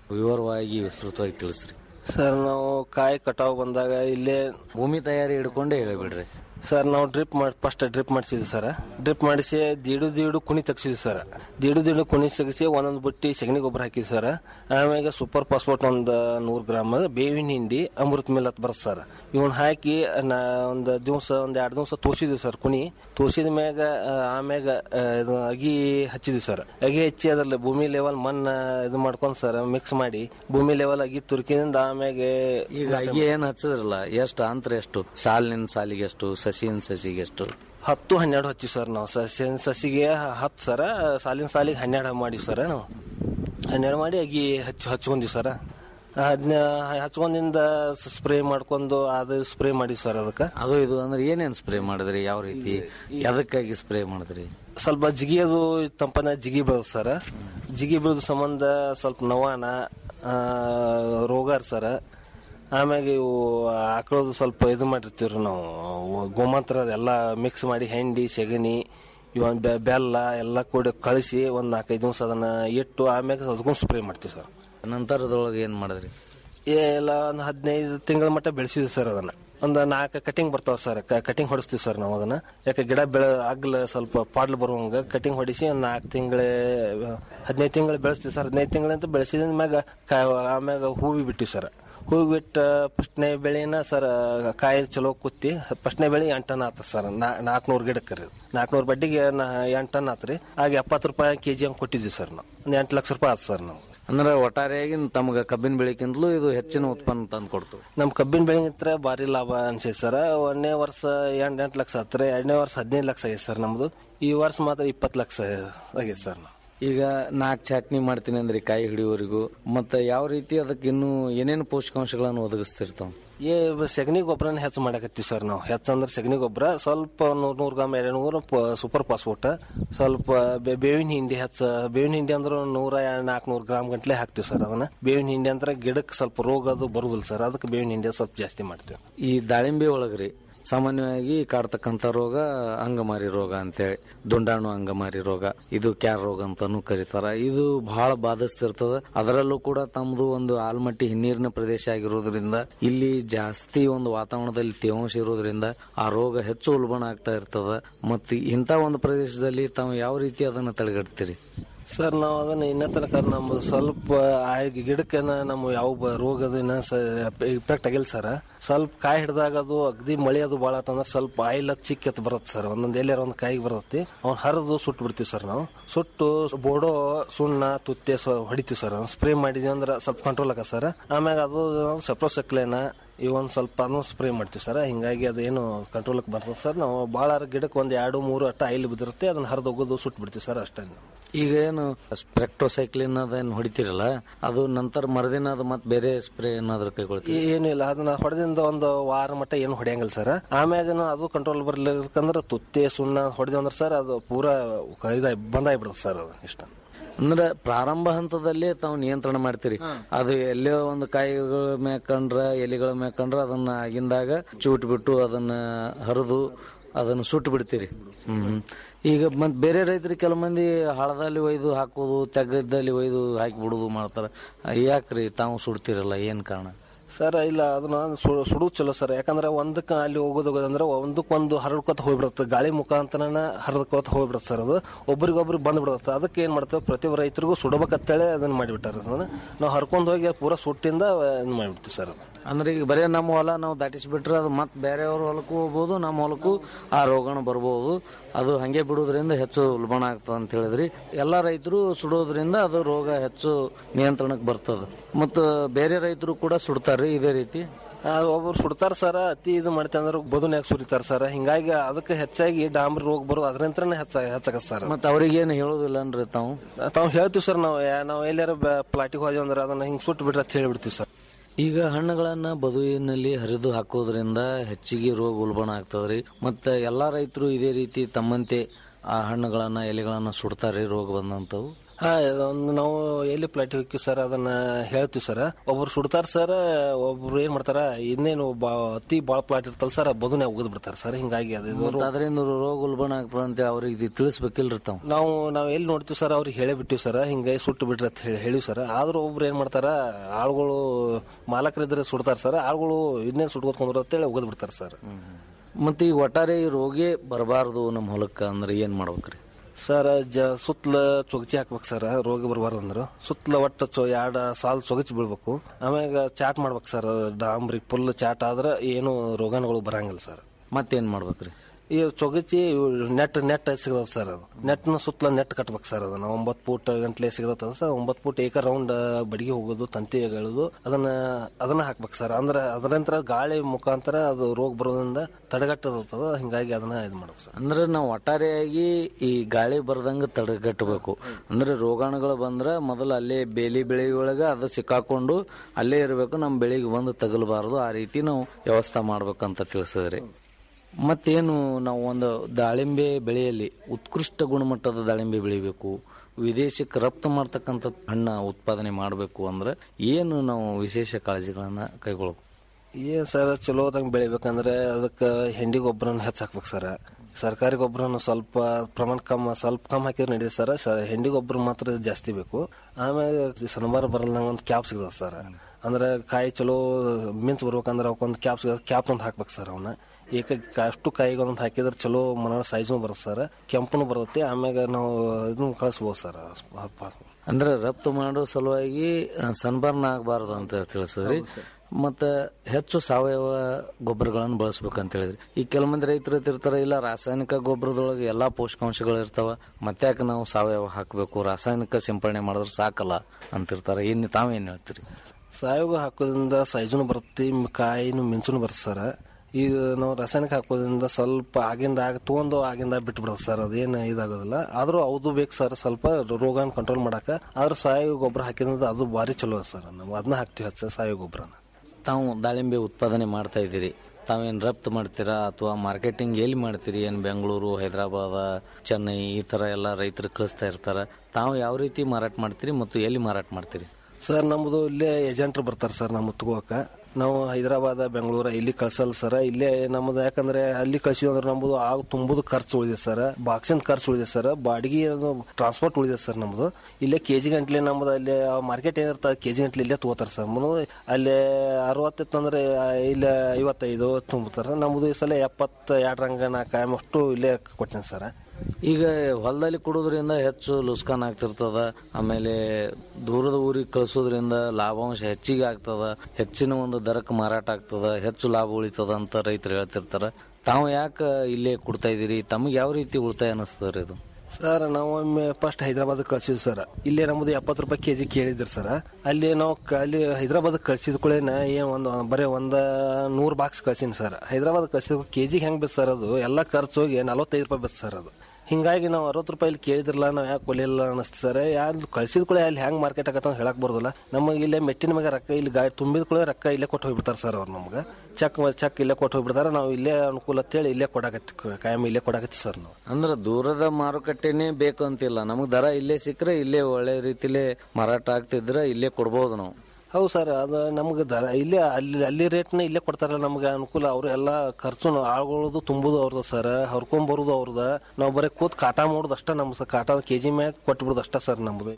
ವಿವರವಾಗಿ ವಿಸ್ತೃತವಾಗಿ ತಿಳಿಸ್ರಿ ಸರ್ ನಾವು ಕಾಯಿ ಕಟಾವು ಬಂದಾಗ ಇಲ್ಲೇ ಭೂಮಿ ತಯಾರಿ ಹಿಡ್ಕೊಂಡೇ ಹೇಳಿಬಿಡ್ರಿ ಸರ್ ನಾವು ಡ್ರಿಪ್ ಮಾಡಿ ಫಸ್ಟ್ ಡ್ರಿಪ್ ಮಾಡಿಸಿದ್ವಿ ಸರ್ ಡ್ರಿಪ್ ಮಾಡಿಸಿ ದೀಡು ದೀಡು ಕುಣಿ ತೆಗ್ಸಿದ್ವಿ ಸರ್ ದೀಡು ದೀಡು ಕುಣಿ ತೆಗಿಸಿ ಒಂದೊಂದು ಬುಟ್ಟಿ ಸಗಣಿ ಗೊಬ್ಬರ ಹಾಕಿದ್ವಿ ಸರ್ ಆಮ್ಯಾಗ ಸೂಪರ್ ಫಾಸ್ಫೇಟ್ ಒಂದು ನೂರು ಗ್ರಾಮ್ ಬೇವಿನ ಹಿಂಡಿ ಅಮೃತ ಮಿಲ್ ಅಂತ ಬರುತ್ತೆ ಸರ್ ಇವನ್ ಹಾಕಿ ನಾ ಒಂದು ದಿವಸ ಒಂದು ಎರಡು ದಿವಸ ತೋಸಿದ್ವಿ ಸರ್ ಕುಣಿ ತೋಸಿದ ಮ್ಯಾಗ ಆ, ಆಮ್ಯಾಗ ಆ, ಇದು ಅಗಿ ಹಚ್ಚಿದ್ವಿ ಸರ್ ಅಗಿ ಹಚ್ಚಿ ಅದ್ರಲ್ಲಿ ಭೂಮಿ ಲೆವೆಲ್ ಮಣ್ಣು ಇದು ಮಾಡ್ಕೊಂಡ್ ಸರ್ ಮಿಕ್ಸ್ ಮಾಡಿ ಭೂಮಿ ಲೆವೆಲ್ ಅಗಿ ತುರ್ಕಿನಿಂದ ಆಮ್ಯಾಗ ಈಗ ಅಗಿ ಏನ್ ಹಚ್ಚದ್ರಲ್ಲ ಎಷ್ಟು ಅಂತರ ಎಷ್ಟು ಸಾಲಿನಿಂದ ಸಾಲಿಗೆ ಎಷ್ಟು ಸಸಿಯಿಂದ ಸಸಿಗೆ ಎಷ್ಟು ಹತ್ತು ಹನ್ನೆರಡು ಹಚ್ಚಿ ಸರ್ ನಾವು ಸಸಿ ಸಸಿಗೆ ಹತ್ತು ಸರ ಸಾಲಿನ ಸಾಲಿಗೆ ಹನ್ನೆರಡು ಮಾಡಿ ಸರ್ ನಾವು ಹನ್ನೆರಡು ಮಾಡಿ ಅಗಿ ಹಚ್ಚಿ ಹಚ್ಕೊಂಡ್ವಿ ಸರ್ ಅದನ್ನ ಹಚ್ಕೊಂಡಿಂದ ಸ್ಪ್ರೇ ಮಾಡ್ಕೊಂಡು ಅದು ಸ್ಪ್ರೇ ಮಾಡಿ ಸರ್ ಅದಕ್ಕೆ ಅದು ಇದು ಅಂದ್ರೆ ಏನೇನ್ ಸ್ಪ್ರೇ ಮಾಡಿದ್ರಿ ಯಾವ ರೀತಿ ಎದಕ್ಕಾಗಿ ಸ್ಪ್ರೇ ಮಾಡಿದ್ರಿ ಸ್ವಲ್ಪ ಜಿಗಿ ಅದು ತಂಪನ ಜಿಗಿ ಬೆಳೆದ ಸರ್ ಜಿಗಿ ಬೆಳೆದ ಸಂಬಂಧ ಸ್ವಲ್ಪ ನವಾನ ಆ, ರೋಗ ಸರ್ ಆಮ್ಯಾಗ ಇವು ಆಕಳದು ಸ್ವಲ್ಪ ಇದು ಮಾಡಿರ್ತೀವ್ರಿ ನಾವು ಅವು ಗೋಮಾಂತ್ರ ಎಲ್ಲ ಮಿಕ್ಸ್ ಮಾಡಿ ಹೆಂಡಿ ಸೆಗಣಿ ಇವನ್ ಬೆ- ಬೆಲ್ಲ ಎಲ್ಲ ಕೂಡ ಕಳಿಸಿ ಒಂದು ನಾಲ್ಕೈದು ದಿವಸ ಅದನ್ನ ಇಟ್ಟು ಆಮ್ಯಾಗ ಅದಕ್ಕೊಂದು ಸ್ಪ್ರೇ ಮಾಡ್ತೀವಿ ಸರ್ ನಂತರದೊಳಗೆ ಏನ್ ಮಾಡಿದ್ರಿ ಎಲ್ಲ ಒಂದು ಹದಿನೈದು ತಿಂಗಳ ಮಟ್ಟ ಬೆಳೆಸಿದ್ವಿ ಸರ್ ಅದನ್ನ ಒಂದು ನಾಲ್ಕು ಕಟಿಂಗ್ ಬರ್ತಾವ ಸರ್ ಕಟಿಂಗ್ ಹೊಡಿಸ್ತೀವಿ ಸರ್ ನಾವು ಅದನ್ನ ಯಾಕೆ ಗಿಡ ಬೆಳೆ ಆಗ್ಲ ಸ್ವಲ್ಪ ಪಾಡ್ಲು ಬರುವಂಗ ಕಟಿಂಗ್ ಹೊಡಿಸಿ ಒಂದು ನಾಲ್ಕು ತಿಂಗಳ ಹದಿನೈದು ತಿಂಗಳು ಬೆಳೆಸ್ತೀವಿ ಸರ್ ಹದಿನೈದು ತಿಂಗಳಂತ ಬೆಳೆಸಿದ ಮ್ಯಾಗ ಕಾ- ಆಮ್ಯಾಗ ಹೂವಿ ಬಿಟ್ಟಿವಿ ಸರ್ ಹೂವಿ ಬಿಟ್ಟು ಫಸ್ಟ್ನೇ ಬೆಳೆನ ಸರ್ ಕಾಯಿ ಚಲೋ ಕುತ್ತಿ ಫಸ್ಟ್ನೇ ಬೆಳೆ ಎಂಟು ಟನ್ ಆತ ಸರ್ ನಾಲ್ಕುನೂರು ಗಿಡಕ್ಕೆ ರೀ ನಾಲ್ಕುನೂರು ಬಡ್ಡಿಗೆ ಎಂಟು ಟನ್ ಆತ್ರಿ ಆಗ ಎಪ್ಪತ್ತು ರೂಪಾಯಿ ಕೆ ಜಿ ಹಂಗೆ ಕೊಟ್ಟಿದ್ವಿ ಸರ್ ನಾವು ಒಂದು ಎಂಟು ಲಕ್ಷ ರೂಪಾಯಿ ಆತು ಸರ್ ನಾವು ಅಂದ್ರೆ ಒಟ್ಟಾರೆಯಾಗಿ ತಮ್ಗೆ ಕಬ್ಬಿನ ಬೆಳೆಕ್ಕಿಂತಲೂ ಇದು ಹೆಚ್ಚಿನ ಉತ್ಪನ್ನ ತಂದು ಕೊಡ್ತು ನಮ್ ಕಬ್ಬಿನ ಬೆಳೆ ಭಾರಿ ಲಾಭ ಅನ್ಸೈತೆ ಸರ್ ಒಂದನೇ ವರ್ಷ ಎಂಟು ಎಂಟು ಲಕ್ಷ ಹತ್ತರ ಎರಡನೇ ವರ್ಷ ಹದಿನೈದು ಲಕ್ಷ ಆಗೈತೆ ಸರ್ ನಮ್ದು ಈ ವರ್ಷ ಮಾತ್ರ ಇಪ್ಪತ್ತು ಲಕ್ಷ ಆಗೈತೆ ಸರ್ ನಾವು ಈಗ ನಾಲ್ಕು ಚಟ್ನಿ ಮಾಡ್ತೀನಿ ಅಂದ್ರೆ ಕಾಯಿ ಹಿಡಿಯೋವರೆಗೂ ಮತ್ತೆ ಯಾವ ರೀತಿ ಅದಕ್ಕೆ ಇನ್ನು ಏನೇನು ಪೋಷಕಾಂಶಗಳನ್ನು ಒದಗಿಸ್ತಿರ್ತಾವ ಏ ಸಗಣಿ ಗೊಬ್ಬರನ ಹೆಚ್ಚು ಮಾಡಕತ್ತೀವಿ ಸರ್ ನಾವು ಹೆಚ್ಚಂದ್ರೆ ಸಗಣಿ ಗೊಬ್ಬರ ಸ್ವಲ್ಪ ನೂರ್ ನೂರು ಗ್ರಾಮ್ ಎರಡು ನೂರು ಸೂಪರ್ ಫಾಸ್ಫೋಟ್ ಸ್ವಲ್ಪ ಬೆ- ಬೇವಿನ ಹಿಂಡಿ ಹೆಚ್ಚ ಬೇವಿನ ಹಿಂಡಿ ಅಂದ್ರೆ ನೂರ ನಾಲ್ಕುನೂರು ಗ್ರಾಮ್ ಗಂಟ್ಲೆ ಹಾಕ್ತಿವಿ ಸರ್ ಅದನ್ನ ಬೇವಿನ ಹಿಂಡಿ ಅಂದ್ರೆ ಗಿಡಕ್ಕೆ ಸ್ವಲ್ಪ ರೋಗ ಅದು ಬರುದಿಲ್ಲ ಸರ್ ಅದಕ್ಕೆ ಬೇವಿನ ಹಿಂಡಿ ಸ್ವಲ್ಪ ಜಾಸ್ತಿ ಮಾಡ್ತೀವಿ ಈ ದಾಳಿಂಬೆ ಒಳಗ್ರಿ ಸಾಮಾನ್ಯವಾಗಿ ಕಾಡ್ತಕ್ಕಂಥ ರೋಗ ಅಂಗಮಾರಿ ರೋಗ ಅಂತೇಳಿ ದುಂಡಾಣು ಅಂಗಮಾರಿ ರೋಗ ಇದು ಕ್ಯಾರ್ ರೋಗ ಅಂತಾನು ಕರೀತಾರ ಇದು ಬಹಳ ಬಾಧಿಸ್ತಿರ್ತದ ಅದರಲ್ಲೂ ಕೂಡ ತಮ್ಮದು ಒಂದು ಆಲ್ಮಟ್ಟಿ ಹಿನ್ನೀರಿನ ಪ್ರದೇಶ ಆಗಿರೋದ್ರಿಂದ ಇಲ್ಲಿ ಜಾಸ್ತಿ ಒಂದು ವಾತಾವರಣದಲ್ಲಿ ತೇವಾಂಶ ಇರೋದ್ರಿಂದ ಆ ರೋಗ ಹೆಚ್ಚು ಉಲ್ಬಣ ಆಗ್ತಾ ಇರ್ತದ ಮತ್ತು ಇಂಥ ಒಂದು ಪ್ರದೇಶದಲ್ಲಿ ತಾವು ಯಾವ ರೀತಿ ಅದನ್ನ ತಡೆಗಟ್ತೀರಿ ಸರ್ ನಾವು ಅದನ್ನ ಇನ್ನ ತನಕ ನಮ್ದು ಸ್ವಲ್ಪ ಆ ಗಿಡಕ್ಕೆ ನಮ್ಮ ಯಾವ ಬ- ರೋಗದ ಇನ್ನ ಇಫೆಕ್ಟ್ ಆಗಿಲ್ಲ ಸರ್ ಸ್ವಲ್ಪ ಕಾಯಿ ಹಿಡ್ದಾಗ ಅದು ಅಗದಿ ಮಳೆ ಅದು ಭಾಳ ಆತಂದ್ರೆ ಸ್ವಲ್ಪ ಆಯಿಲ್ ಚಿಕ್ಕ ಎತ್ತು ಬರುತ್ತೆ ಸರ್ ಒಂದೊಂದು ಎಲ್ಲಾರ ಒಂದು ಕಾಯಿಗೆ ಬರುತ್ತೆ ಅವ್ನು ಹರಿದು ಸುಟ್ಟು ಬಿಡ್ತೀವಿ ಸರ್ ನಾವು ಸುಟ್ಟು ಬೋಡೋ ಸುಣ್ಣ ತುತ್ತೆ ಸ- ಹೊಡಿತೀವಿ ಸರ್ ಸ್ಪ್ರೇ ಮಾಡಿದ್ವಿ ಅಂದ್ರೆ ಸ್ವಲ್ಪ ಕಂಟ್ರೋಲ್ ಆಗ ಸರ್ ಆಮ್ಯಾಗ ಅದು ಸಪ್ರೋಸಕ್ಲೇನ ಇವೊಂದು ಸ್ವಲ್ಪ ಅದನ್ನು ಸ್ಪ್ರೇ ಮಾಡ್ತೀವಿ ಸರ್ ಹಿಂಗಾಗಿ ಅದು ಏನು ಕಂಟ್ರೋಲ್ಗೆ ಬರ್ತದೆ ಸರ್ ನಾವು ಭಾಳ ಗಿಡಕ್ಕೆ ಒಂದು ಎರಡು ಮೂರು ಅಟ್ಟ ಆಯಿಲ್ ಬಿದ್ದಿರುತ್ತೆ ಅದನ್ನ ಹರಿದು ಹೋಗೋದು ಸುಟ್ಟು ಬಿಡ್ತೀವಿ ಸರ್ ಅಷ್ಟೇ ಈಗ ಏನು ಸ್ಪೆಕ್ಟ್ರೋಸೈಕ್ಲಿನ್ ಅದೇನು ಹೊಡಿತಿರಲ್ಲ ಅದು ನಂತರ ಮರುದಿನ ಅದು ಮತ್ತೆ ಬೇರೆ ಸ್ಪ್ರೇ ಏನಾದ್ರು ಕೈಗೊಳ್ತೀವಿ ಏನು ಇಲ್ಲ ಅದನ್ನ ಹೊಡೆದಿಂದ ಒಂದು ವಾರ ಮಟ್ಟ ಏನು ಹೊಡೆಯಂಗಿಲ್ಲ ಸರ್ ಆಮ್ಯಾಗ ಅದು ಕಂಟ್ರೋಲ್ ಬರ್ಲಿಕ್ಕಂದ್ರೆ ತುತ್ತೆ ಸುಣ್ಣ ಹೊಡೆದ ಅಂದ್ರೆ ಸರ್ ಅದು ಪೂರಾ ಇದಾಗಿ ಬಂದಾಗ್ಬಿಡುತ್ತೆ ಸರ್ ಅದು ಇಷ್ಟ ಅಂದ್ರೆ ಪ್ರಾರಂಭ ಹಂತದಲ್ಲೇ ತಾವು ನಿಯಂತ್ರಣ ಮಾಡ್ತೀರಿ ಅದು ಎಲ್ಲೋ ಒಂದು ಕಾಯಿಗಳ ಮೇಕಂಡ್ರ ಎಲೆಗಳ ಮೇಕಂಡ್ರ ಅದನ್ನ ಆಗಿಂದಾಗ ಚೂಟ್ ಬಿಟ್ಟು ಅದನ್ನ ಹರಿದು ಅದನ್ನ ಸುಟ್ಟು ಬಿಡ್ತೀರಿ ಹ್ಮ್ ಈಗ ಮತ್ ಬೇರೆ ರೈತರು ಕೆಲವು ಮಂದಿ ಹಳದಲ್ಲಿ ಒಯ್ದು ಹಾಕೋದು ತೆಗದಲ್ಲಿ ಒಯ್ದು ಹಾಕಿ ಬಿಡುದು ಮಾಡ್ತಾರ ಯಾಕ್ರಿ ತಾವು ಸುಡ್ತಿರಲ್ಲ ಏನ್ ಕಾರಣ ಸರ್ ಇಲ್ಲ ಅದನ್ನ ಸು- ಸುಡುದು ಚಲೋ ಸರ್ ಯಾಕಂದ್ರೆ ಒಂದಕ್ಕೆ ಅಲ್ಲಿ ಹೋಗೋದು ಹೋಗೋದಂದ್ರೆ ಒಂದಕ್ಕೊಂದು ಹರಡ್ಕೊತ ಹೋಗ್ಬಿಡುತ್ತೆ ಗಾಳಿ ಮುಖಾಂತರನ ಹರಡ್ಕೊತ ಹೋಗ್ಬಿಡುತ್ತೆ ಸರ್ ಅದು ಒಬ್ರಿಗೊಬ್ರಿಗೆ ಬಂದ್ಬಿಡುತ್ತೆ ಅದಕ್ಕೆ ಏನ್ ಮಾಡ್ತೇವೆ ಪ್ರತಿ ರೈತರಿಗೂ ಸುಡಬೇಕಂತೇಳಿ ಅದನ್ನ ಮಾಡಿಬಿಟ್ಟಾರೆ ಅದನ್ನ ನಾವು ಹರ್ಕೊಂಡು ಹೋಗಿ ಪೂರಾ ಸುಟ್ಟಿಂದ ಇದು ಮಾಡಿಬಿಡ್ತೀವಿ ಸರ್ ಅದು ಅಂದ್ರೆ ಈಗ ಬರೇ ನಮ್ಮ ಹೊಲ ನಾವು ದಾಟಿಸ್ಬಿಟ್ರೆ ಅದು ಮತ್ತೆ ಬೇರೆಯವ್ರ ಹೊಲಕ್ಕೂ ಹೋಗ್ಬೋದು ನಮ್ಮ ಹೊಲಕ್ಕೂ ಆ ರೋಗಣ ಬರ್ಬೋದು ಅದು ಹಂಗೆ ಬಿಡೋದ್ರಿಂದ ಹೆಚ್ಚು ಉಲ್ಬಣ ಆಗ್ತದೆ ಅಂತ ಹೇಳಿದ್ರಿ ಎಲ್ಲಾ ರೈತರು ಸುಡೋದ್ರಿಂದ ಅದು ರೋಗ ಹೆಚ್ಚು ನಿಯಂತ್ರಣಕ್ಕೆ ಬರ್ತದೆ ಮತ್ತು ಬೇರೆ ರೈತರು ಕೂಡ ಸುಡ್ತಾರ್ರಿ ಇದೇ ರೀತಿ ಆ, ಒಬ್ರು ಸುಡ್ತಾರ ಸರ್ ಅತಿ ಇದು ಮಾಡ್ತಾ ಅಂದ್ರೆ ಬದುನ್ಯಾಗ ಸುರಿತಾರ ಸರ್ ಹಿಂಗಾಗಿ ಅದಕ್ಕೆ ಹೆಚ್ಚಾಗಿ ಡಾಂಬ್ರಿ ರೋಗ ಬರೋದು ಅದರಿಂತ್ರನೇ ಹೆಚ್ಚ ಹೆಚ್ಚಾಗತ್ತೆ ಸರ್ ಮತ್ತೆ ಅವ್ರಿಗೇನು ಹೇಳೋದಿಲ್ಲ ಅನ್ರಿ ತಾವು ತಾವು ಹೇಳ್ತೀವಿ ಸರ್ ನಾವು ಯಾ- ನಾವು ಎಲ್ಲಾರ ಪ್ಲಾಟಿಗೆ ಹೋದ್ವಿ ಅಂದ್ರೆ ಅದನ್ನ ಹಿಂಗೆ ಸುಟ್ಟು ಬಿಡ್ರಿ ಅಂತ ಹೇಳಿಬಿಡ್ತೀವಿ ಸರ್ ಈಗ ಹಣ್ಣುಗಳನ್ನ ಬದುವಿನಲ್ಲಿ ಹರಿದು ಹಾಕೋದ್ರಿಂದ ಹೆಚ್ಚಿಗೆ ರೋಗ ಉಲ್ಬಣ ಆಗ್ತದ್ರಿ ಮತ್ತೆ ಎಲ್ಲಾ ರೈತರು ಇದೇ ರೀತಿ ತಮ್ಮಂತೆ ಆ ಹಣ್ಣುಗಳನ್ನ ಎಲೆಗಳನ್ನ ಸುಡ್ತಾರ್ರಿ ರೋಗ ಬಂದಂತವು ಹಾ ಒಂದು ನಾವು ಎಲ್ಲಿ ಪ್ಲಾಟ್ ಹೋಗ್ತೀವಿ ಸರ್ ಅದನ್ನ ಹೇಳ್ತೀವಿ ಸರ್ ಒಬ್ರು ಸುಡ್ತಾರ ಸರ್ ಒಬ್ರು ಏನ್ ಮಾಡ್ತಾರ ಇನ್ನೇನು ಬಾ- ಅತಿ ಬಾಳ ಪ್ಲಾಟ್ ಇರ್ತಲ್ಲ ಸರ್ ಬದುನೆ ಒಗದ್ ಬಿಡ್ತಾರ ಸರ್ ಹಿಂಗಾಗಿ ಅದು ಇದು ಮತ್ತ್ ಅದರಿಂದ ರೋಗ ಉಲ್ಬಣ ಆಗ್ತದ ಅಂತ ಅವ್ರಿಗೆ ತಿಳಿಸ್ಬೇಕಿಲ್ರಿ ತಾವ್ ನಾವು ನಾವ್ ಎಲ್ಲಿ ನೋಡ್ತೀವಿ ಸರ್ ಅವ್ರಿಗೆ ಹೇಳೇ ಬಿಟ್ಟಿವಿ ಸರ್ ಹಿಂಗಾಗಿ ಸುಟ್ಟು ಬಿಡ್ರಿ ಅಂತ ಹೇಳಿ ಹೇಳಿವಿ ಸರ್ ಆದ್ರೂ ಒಬ್ರು ಏನ್ ಮಾಡ್ತಾರ ಆಳುಗಳು ಮಾಲಕರಿದ್ರೆ ಸುಡ್ತಾರ ಸರ್ ಆಳುಗಳು ಇದನ್ನೇ ಸುಟ್ಕೊತ್ಕೊಂಡ್ರು ಅಂತೇಳಿ ಒಗದ್ ಬಿಡ್ತಾರ ಸರ್ ಮತ್ತೆ ಈ ಒಟ್ಟಾರೆ ಈ ರೋಗೇ ಬರಬಾರ್ದು ನಮ್ಮ ಹೊಲಕ್ಕ ಅಂದ್ರೆ ಏನ್ ಮಾಡ್ಬೇಕ್ರಿ ಸರ್ ಜ ಸುತ್ತಲ ಚೊಗಚಿ ಹಾಕ್ಬೇಕು ಸರ್ ರೋಗ ಬರಬಾರ್ದು ಅಂದ್ರೆ ಸುತ್ತಲ ಒಟ್ಟು ಚೊ ಎರಡು ಸಾಲ್ ಚೊಗಚಿ ಬೀಳ್ಬೇಕು ಆಮ್ಯಾಗ ಚಾಟ್ ಮಾಡ್ಬೇಕು ಸರ್ ಡಾಂಬ್ರಿ ಫುಲ್ ಚಾಟ್ ಆದ್ರೆ ಏನು ರೋಗಾಣುಗಳು ಬರಂಗಿಲ್ಲ ಸರ್ ಮತ್ತೇನ್ ಮಾಡ್ಬೇಕ್ರಿ ಈ ಚೊಗಚಿ ನೆಟ್ ನೆಟ್ ಸಿಗದ ಸರ್ ಅದು ನೆಟ್ನ ಸುತ್ತಲ ನೆಟ್ ಕಟ್ಬೇಕು ಸರ್ ಅದನ್ನ ಒಂಬತ್ತು ಫೂಟ್ ಗಂಟ್ಲೆ ಸಿಗದ ಸರ್ ಒಂಬತ್ತು ಫೂಟ್ ಏಕ ರೌಂಡ್ ಬಡಿಗೆ ಹೋಗೋದು ತಂತಿ ಎಳೆದು ಅದನ್ನ ಅದನ್ನ ಹಾಕ್ಬೇಕು ಸರ್ ಅಂದ್ರೆ ಅದರಂತರ ಗಾಳಿ ಮುಖಾಂತರ ಅದು ರೋಗ ಬರೋದ್ರಿಂದ ತಡೆಗಟ್ಟದ ಹಿಂಗಾಗಿ ಅದನ್ನ ಇದು ಮಾಡ್ಬೇಕು ಸರ್ ಅಂದ್ರೆ ನಾವು ಒಟ್ಟಾರೆಯಾಗಿ ಈ ಗಾಳಿ ಬರ್ದಂಗ ತಡೆಗಟ್ಟಬೇಕು ಅಂದ್ರೆ ರೋಗಾಣುಗಳು ಬಂದ್ರ ಮೊದಲು ಅಲ್ಲೇ ಬೇಲಿ ಬೆಳೆ ಒಳಗ ಅದು ಸಿಕ್ಕಾಕೊಂಡು ಅಲ್ಲೇ ಇರಬೇಕು ನಮ್ಮ ಬೆಳೆಗೆ ಬಂದು ತಗಲಬಾರದು ಆ ರೀತಿ ನಾವು ವ್ಯವಸ್ಥೆ ಮಾಡ್ಬೇಕಂತ ತಿಳಿಸಿದ್ರಿ ಮತ್ತೇನು ನಾವು ಒಂದು ದಾಳಿಂಬೆ ಬೆಳೆಯಲ್ಲಿ ಉತ್ಕೃಷ್ಟ ಗುಣಮಟ್ಟದ ದಾಳಿಂಬೆ ಬೆಳಿಬೇಕು ವಿದೇಶಕ್ಕೆ ರಫ್ತು ಮಾಡ್ತಕ್ಕಂಥ ಹಣ್ಣ ಉತ್ಪಾದನೆ ಮಾಡಬೇಕು ಅಂದ್ರೆ ಏನು ನಾವು ವಿಶೇಷ ಕಾಳಜಿಗಳನ್ನ ಕೈಗೊಳ್ಬೇಕು ಏನ್ ಸರ್ ಚಲೋದಂಗ್ ಬೆಳಿಬೇಕಂದ್ರೆ ಅದಕ್ಕೆ ಹೆಂಡಿ ಗೊಬ್ಬರನ ಹೆಚ್ಚು ಹಾಕ್ಬೇಕು ಸರ್ ಸರ್ಕಾರಿ ಗೊಬ್ಬರನು ಸ್ವಲ್ಪ ಪ್ರಮಾಣ ಕಮ್ಮ ಸ್ವಲ್ಪ ಕಮ್ಮಿ ಹಾಕಿದ್ರೆ ನಡೆಯುತ್ತೆ ಸರ್ ಸ- ಹೆಂಡಿ ಗೊಬ್ಬರ ಮಾತ್ರ ಜಾಸ್ತಿ ಬೇಕು ಆಮೇಲೆ ಸನಬಾರ ಬರಲ್ಲ ಒಂದು ಕ್ಯಾಪ್ ಸಿಗ್ತದೆ ಸರ್ ಅಂದ್ರೆ ಕಾಯಿ ಚಲೋ ಮಿಂಚ್ ಬರ್ಬೇಕಂದ್ರೆ ಅವಕ್ಕೊಂದು ಕ್ಯಾಪ್ ಸಿಗದ ಕ್ಯಾಪ್ ಒಂದು ಹಾಕ್ಬೇಕು ಸರ್ ಅವನ್ನ ಏಕ ಅಷ್ಟು ಕಾಯಿಗೆ ಒಂದೊಂದು ಹಾಕಿದ್ರೆ ಚಲೋ ಮನ ಸೈಜು ಬರುತ್ತೆ ಸರ್ ಕೆಂಪನು ಬರುತ್ತೆ ಆಮ್ಯಾಗ ನಾವು ಇದನ್ನ ಕಳಿಸ್ಬೋದು ಸರ್ ಅಂದ್ರೆ ರಫ್ತು ಮಾಡೋ ಸಲುವಾಗಿ ಸನ್ಬರ್ನ್ ಆಗಬಾರದು ಅಂತ ತಿಳಿಸಿದ್ರಿ ಮತ್ತೆ ಹೆಚ್ಚು ಸಾವಯವ ಗೊಬ್ಬರಗಳನ್ನು ಬಳಸ್ಬೇಕಂತ ಹೇಳಿದ್ರಿ ಈ ಕೆಲವೊಂದು ರೈತರು ಇರ್ತಾರೆ ಇಲ್ಲ ರಾಸಾಯನಿಕ ಗೊಬ್ಬರದೊಳಗೆ ಎಲ್ಲಾ ಪೋಷಕಾಂಶಗಳು ಇರ್ತಾವ ಮತ್ತ್ಯಾಕೆ ನಾವು ಸಾವಯವ ಹಾಕಬೇಕು ರಾಸಾಯನಿಕ ಸಿಂಪಡಣೆ ಮಾಡಿದ್ರೆ ಸಾಕಲ್ಲ ಅಂತಿರ್ತಾರೆ ಇನ್ನು ತಾವೇನ್ ಹೇಳ್ತೀರಿ ಸಾವಯವ ಹಾಕೋದ್ರಿಂದ ಸೈಜುನು ಬರುತ್ತೆ ಮ್- ಕಾಯಿನು ಮಿಂಚುನು ಬರುತ್ತೆ ಸರ್ ಈಗ ನಾವು ರಾಸಾಯನಿಕ ಹಾಕೋದ್ರಿಂದ ಸ್ವಲ್ಪ ಆಗಿಂದ ಆಗ ತೊಗೊಂಡು ಆಗಿಂದ ಬಿಟ್ಬಿಡೋದು ಸರ್ ಅದೇನು ಇದಾಗೋದಿಲ್ಲ ಆದ್ರೂ ಅದು ಬೇಕು ಸರ್ ಸ್ವಲ್ಪ ರೋಗಾನ ಕಂಟ್ರೋಲ್ ಮಾಡಾಕ ಆದ್ರೂ ಸಾವಯವ ಗೊಬ್ಬರ ಹಾಕಿದ್ರಿಂದ ಅದು ಭಾರಿ ಚಲೋ ಅದ ಸರ್ ನಾವು ಅದನ್ನ ಹಾಕ್ತಿವಿ ಹೆಚ್ಚು ಸಾವಯವ ಗೊಬ್ಬರನ ತಾವು ದಾಳಿಂಬೆ ಉತ್ಪಾದನೆ ಮಾಡ್ತಾ ಇದ್ದೀರಿ ತಾವೇನು ರಫ್ತು ಮಾಡ್ತೀರಾ ಅಥವಾ ಮಾರ್ಕೆಟಿಂಗ್ ಎಲ್ಲಿ ಮಾಡ್ತೀರಿ ಏನು ಬೆಂಗಳೂರು ಹೈದರಾಬಾದ ಚೆನ್ನೈ ಈ ಥರ ಎಲ್ಲ ರೈತರು ಕಳಿಸ್ತಾ ಇರ್ತಾರೆ ತಾವು ಯಾವ ರೀತಿ ಮಾರಾಟ ಮಾಡ್ತೀರಿ ಮತ್ತು ಎಲ್ಲಿ ಮಾರಾಟ ಮಾಡ್ತೀರಿ ಸರ್ ನಮ್ಮದು ಇಲ್ಲೇ ಏಜೆಂಟ್ರು ಬರ್ತಾರೆ ಸರ್ ನಮ್ಮ ತಗೋಕ ನಾವು ಹೈದರಾಬಾದ ಬೆಂಗಳೂರು ಇಲ್ಲಿ ಕಳ್ಸಲ್ಲ ಸರ್ ಇಲ್ಲೇ ನಮ್ಮದು ಯಾಕಂದ್ರೆ ಅಲ್ಲಿ ಕಳ್ಸಿವಿ ಅಂದ್ರೆ ನಮ್ಮದು ಆಗ ತುಂಬುದು ಖರ್ಚು ಉಳಿದೆ ಸರ್ ಬಾಕ್ಸಿನ ಖರ್ಚು ಉಳಿದೆ ಸರ್ ಬಾಡಿಗೆ ಟ್ರಾನ್ಸ್ಪೋರ್ಟ್ ಉಳಿದೆ ಸರ್ ನಮ್ಮದು ಇಲ್ಲೇ ಕೆಜಿ ಗಂಟ್ಲೆ ನಮ್ಮದು ಅಲ್ಲಿ ಮಾರ್ಕೆಟ್ ಏನಿರ್ತದೆ ಕೆಜಿ ಗಂಟ್ಲೆ ಇಲ್ಲೇ ತಗೋತಾರೆ ಸರ್ ನಮ್ಮದು ಅಲ್ಲಿ ಅರವತ್ತಿತ್ತು ಅಂದ್ರೆ ಇಲ್ಲ ಐವತ್ತೈದು ತುಂಬುತ್ತಾರೆ ನಮ್ಮದು ಈ ಸಲ ಎಪ್ಪತ್ತ ಎರಡು ರಂಗ ನಾ ಕಾಯಂ ಅಷ್ಟು ಇಲ್ಲೇ ಕೊಟ್ಟೇನೆ ಸರ್ ಈಗ ಹೊಲದಲ್ಲಿ ಕೊಡೋದ್ರಿಂದ ಹೆಚ್ಚು ಲುಸ್ಕಾನ್ ಆಗ್ತಿರ್ತದ ಆಮೇಲೆ ದೂರದ ಊರಿಗೆ ಕಳಿಸೋದ್ರಿಂದ ಲಾಭಾಂಶ ಹೆಚ್ಚಿಗೆ ಆಗ್ತದ ಹೆಚ್ಚಿನ ಒಂದು ದರಕ್ಕೆ ಮಾರಾಟ ಆಗ್ತದ ಹೆಚ್ಚು ಲಾಭ ಉಳಿತದ ಅಂತ ರೈತರು ಹೇಳ್ತಿರ್ತಾರ ತಾವು ಯಾಕೆ ಇಲ್ಲೇ ಕೊಡ್ತಾ ಇದೀರಿ ತಮಗೆ ಯಾವ ರೀತಿ ಉಳಿತಾಯ ಅನಿಸ್ತದ್ರಿ ಇದು ಸರ್ ನಾವು ಒಮ್ಮೆ ಫಸ್ಟ್ ಹೈದರಾಬಾದ್ ಕಳ್ಸಿದ್ವಿ ಸರ್ ಇಲ್ಲೇ ನಮ್ಮದು ಎಪ್ಪತ್ತು ರೂಪಾಯಿ ಕೆಜಿ ಕೇಳಿದ್ರು ಸರ್ ಅಲ್ಲಿ ನಾವು ಕ- ಅಲ್ಲಿ ಹೈದರಾಬಾದ್ ಕಳ್ಸಿದ ಕೂಡೇನ ಏನ್ ಒಂದು ಬರೀ ಒಂದ ನೂರು ಬಾಕ್ಸ್ ಕಳ್ಸಿನಿ ಸರ್ ಹೈದರಾಬಾದ್ ಕಳ್ಸಿದ ಕೆಜಿಗೆ ಹೆಂಗ್ ಬೆಸ್ ಸರ್ ಅದು ಎಲ್ಲ ಖರ್ಚು ಹೋಗಿ ನಲವತ್ತೈದು ರೂಪಾಯಿ ಬೆಸ್ ಸರ್ ಅದು ಹಿಂಗಾಗಿ ನಾವು ಅರವತ್ತು ರೂಪಾಯಿ ಇಲ್ಲಿ ಕೇಳಿದ್ರಲ್ಲ ನಾವು ಯಾಕೆ ಕೊಲಿಲ್ಲ ಅನಿಸ್ತು ಸರ್ ಯಾರು ಕಳ್ಸಿದ ಕೂಡ ಅಲ್ಲಿ ಹೆಂಗ್ ಮಾರ್ಕೆಟ್ ಆಗತ್ತ ಅಂತ ಹೇಳಕ್ ಬರೋದಿಲ್ಲ ನಮಗೆ ಇಲ್ಲೇ ಮೆಟ್ಟಿನ ಮ್ಯಾಗ ರೊಕ್ಕ ಇಲ್ಲಿ ಗಾಡಿ ತುಂಬಿದ ಕೂಡ ರೊಕ್ಕ ಇಲ್ಲೇ ಕೊಟ್ಟು ಹೋಗ್ಬಿಡ್ತಾರೆ ಸರ್ ಅವ್ರು ನಮ್ಗೆ ಚೆಕ್ ಚೆಕ್ ಇಲ್ಲೇ ಕೊಟ್ಟು ಹೋಗ್ಬಿಡ್ತಾರೆ ನಾವು ಇಲ್ಲೇ ಅನುಕೂಲ ಅಂತೇಳಿ ಇಲ್ಲೇ ಕೊಡಾಕತ್ತಿ ಕಾಯಂ ಇಲ್ಲೇ ಕೊಡಾಕತ್ತಿ ಸರ್ ನಾವು ಅಂದ್ರೆ ದೂರದ ಮಾರುಕಟ್ಟೆನೇ ಬೇಕು ಅಂತಿಲ್ಲ ನಮಗೆ ದರ ಇಲ್ಲೇ ಸಿಕ್ಕರೆ ಇಲ್ಲೇ ಒಳ್ಳೆ ರೀತಿಲೇ ಮಾರಾಟ ಆಗ್ತಿದ್ರೆ ಇಲ್ಲೇ ಕೊಡ್ಬೋದು ನಾವು ಹೌದು ಸರ್ ಅದು ನಮ್ಗೆ ದರ ಇಲ್ಲೇ ಅಲ್ಲಿ ಅಲ್ಲಿ ರೇಟ್ನ ಇಲ್ಲೇ ಕೊಡ್ತಾರಲ್ಲ ನಮ್ಗೆ ಅನುಕೂಲ ಅವ್ರು ಎಲ್ಲ ಖರ್ಚು ಆಳ್ಗಳದು ತುಂಬುದು ಅವ್ರದ್ದು ಸರ್ ಹರ್ಕೊಂಬರುದು ಅವ್ರದ ನಾವು ಬರೀ ಕೂತ್ ಕಾಟ ಮಾಡೋದು ಅಷ್ಟ ನಮ್ದು ಸರ್ ಕಾಟ ಕೆ ಜಿ ಮ್ಯಾಗ ಕೊಟ್ಬಿಡೋದು ಅಷ್ಟ ಸರ್ ನಮ್ದು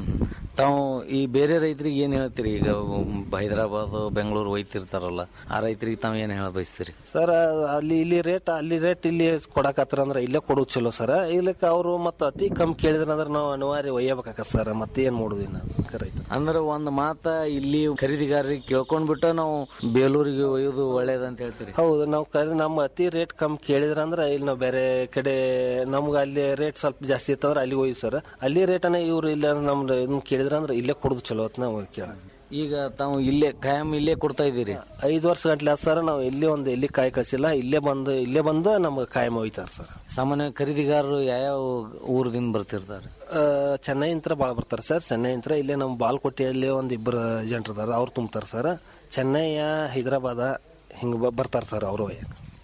ತಾವು ಈ ಬೇರೆ ರೈತರಿಗೆ ಏನ್ ಹೇಳ್ತೀರಿ ಈಗ ಹೈದರಾಬಾದ್ ಬೆಂಗಳೂರು ಒಯ್ತಿರ್ತಾರಲ್ಲ ಆ ರೈತರಿಗೆ ತಾವು ಏನ್ ಹೇಳ ಬಯಸ್ತೀರಿ ಸರ್ ಅಲ್ಲಿ ಇಲ್ಲಿ ರೇಟ್ ಅಲ್ಲಿ ರೇಟ್ ಇಲ್ಲಿ ಕೊಡಕತ್ತಾರ ಅಂದ್ರೆ ಇಲ್ಲೇ ಕೊಡೋದು ಚಲೋ ಸರ್ ಇಲ್ಲಕ್ಕೆ ಅವರು ಮತ್ತೆ ಅತಿ ಕಮ್ಮಿ ಕೇಳಿದ್ರ ಅಂದ್ರೆ ನಾವು ಅನಿವಾರ್ಯ ಒಯ್ಯಬೇಕಾಗತ್ತೆ ಸರ್ ಮತ್ತೆ ಏನ್ ಮಾಡುದು ಇನ್ನ ರೈತ ಅಂದ್ರೆ ಒಂದ್ ಮಾತ ಇಲ್ಲಿ ಖರೀದಿಗಾರರಿಗೆ ಕೇಳ್ಕೊಂಡ್ಬಿಟ್ಟು ನಾವು ಬೇಲೂರಿಗೆ ಒಯ್ಯೋದು ಒಳ್ಳೇದಂತ ಹೇಳ್ತೀರಿ ಹೌದು ನಾವು ಕರೆ ನಮ್ಮ ಅತಿ ರೇಟ್ ಕಮ್ಮಿ ಕೇಳಿದ್ರ ಅಂದ್ರೆ ಇಲ್ಲಿ ನಾವು ಬೇರೆ ಕಡೆ ನಮ್ಗೆ ಅಲ್ಲಿ ರೇಟ್ ಸ್ವಲ್ಪ ಜಾಸ್ತಿ ಇತ್ತಂದ್ರೆ ಅಲ್ಲಿ ಹೋಗಿ ಸರ್ ಅಲ್ಲಿ ರೇಟನ್ನ ಇವ್ರು ಇಲ್ಲ ನಮ್ದು ಇದನ್ನ ಕೇಳಿದ್ರ ಅಂದ್ರೆ ಇಲ್ಲೇ ಕೊಡುದು ಚಲೋ ಅಂತ ನಾವು ಕೇಳ ಈಗ ತಾವು ಇಲ್ಲೇ ಕಾಯಂ ಇಲ್ಲೇ ಕೊಡ್ತಾ ಇದ್ದೀರಿ ಐದು ವರ್ಷ ಗಂಟ್ಲೆ ಆತ್ ಸರ್ ನಾವು ಎಲ್ಲಿ ಒಂದು ಎಲ್ಲಿ ಕಾಯಿ ಕಳ್ಸಿಲ್ಲ ಇಲ್ಲೇ ಬಂದು ಇಲ್ಲೇ ಬಂದು ನಮ್ಗೆ ಕಾಯಂ ಒಯ್ತಾರ ಸರ್ ಸಾಮಾನ್ಯ ಖರೀದಿಗಾರರು ಯಾವ ಊರದಿಂದ ಬರ್ತಿರ್ತಾರೆ ಆ, ಚೆನ್ನೈ ಇಂತ್ರ ಭಾಳ ಬರ್ತಾರೆ ಸರ್ ಚೆನ್ನೈ ಇಂತ್ರ ಇಲ್ಲೇ ನಮ್ಮ ಬಾಲ್ಕೋಟೆಯಲ್ಲಿ ಒಂದು ಇಬ್ಬರು ಏಜೆಂಟ್ ಇದಾರೆ ಅವ್ರು ತುಂಬ್ತಾರೆ ಸರ್ ಚೆನ್ನೈಯ ಹೈದರಾಬಾದ ಹಿಂಗೆ ಬರ್ತಾರೆ ಸರ್ ಅವರು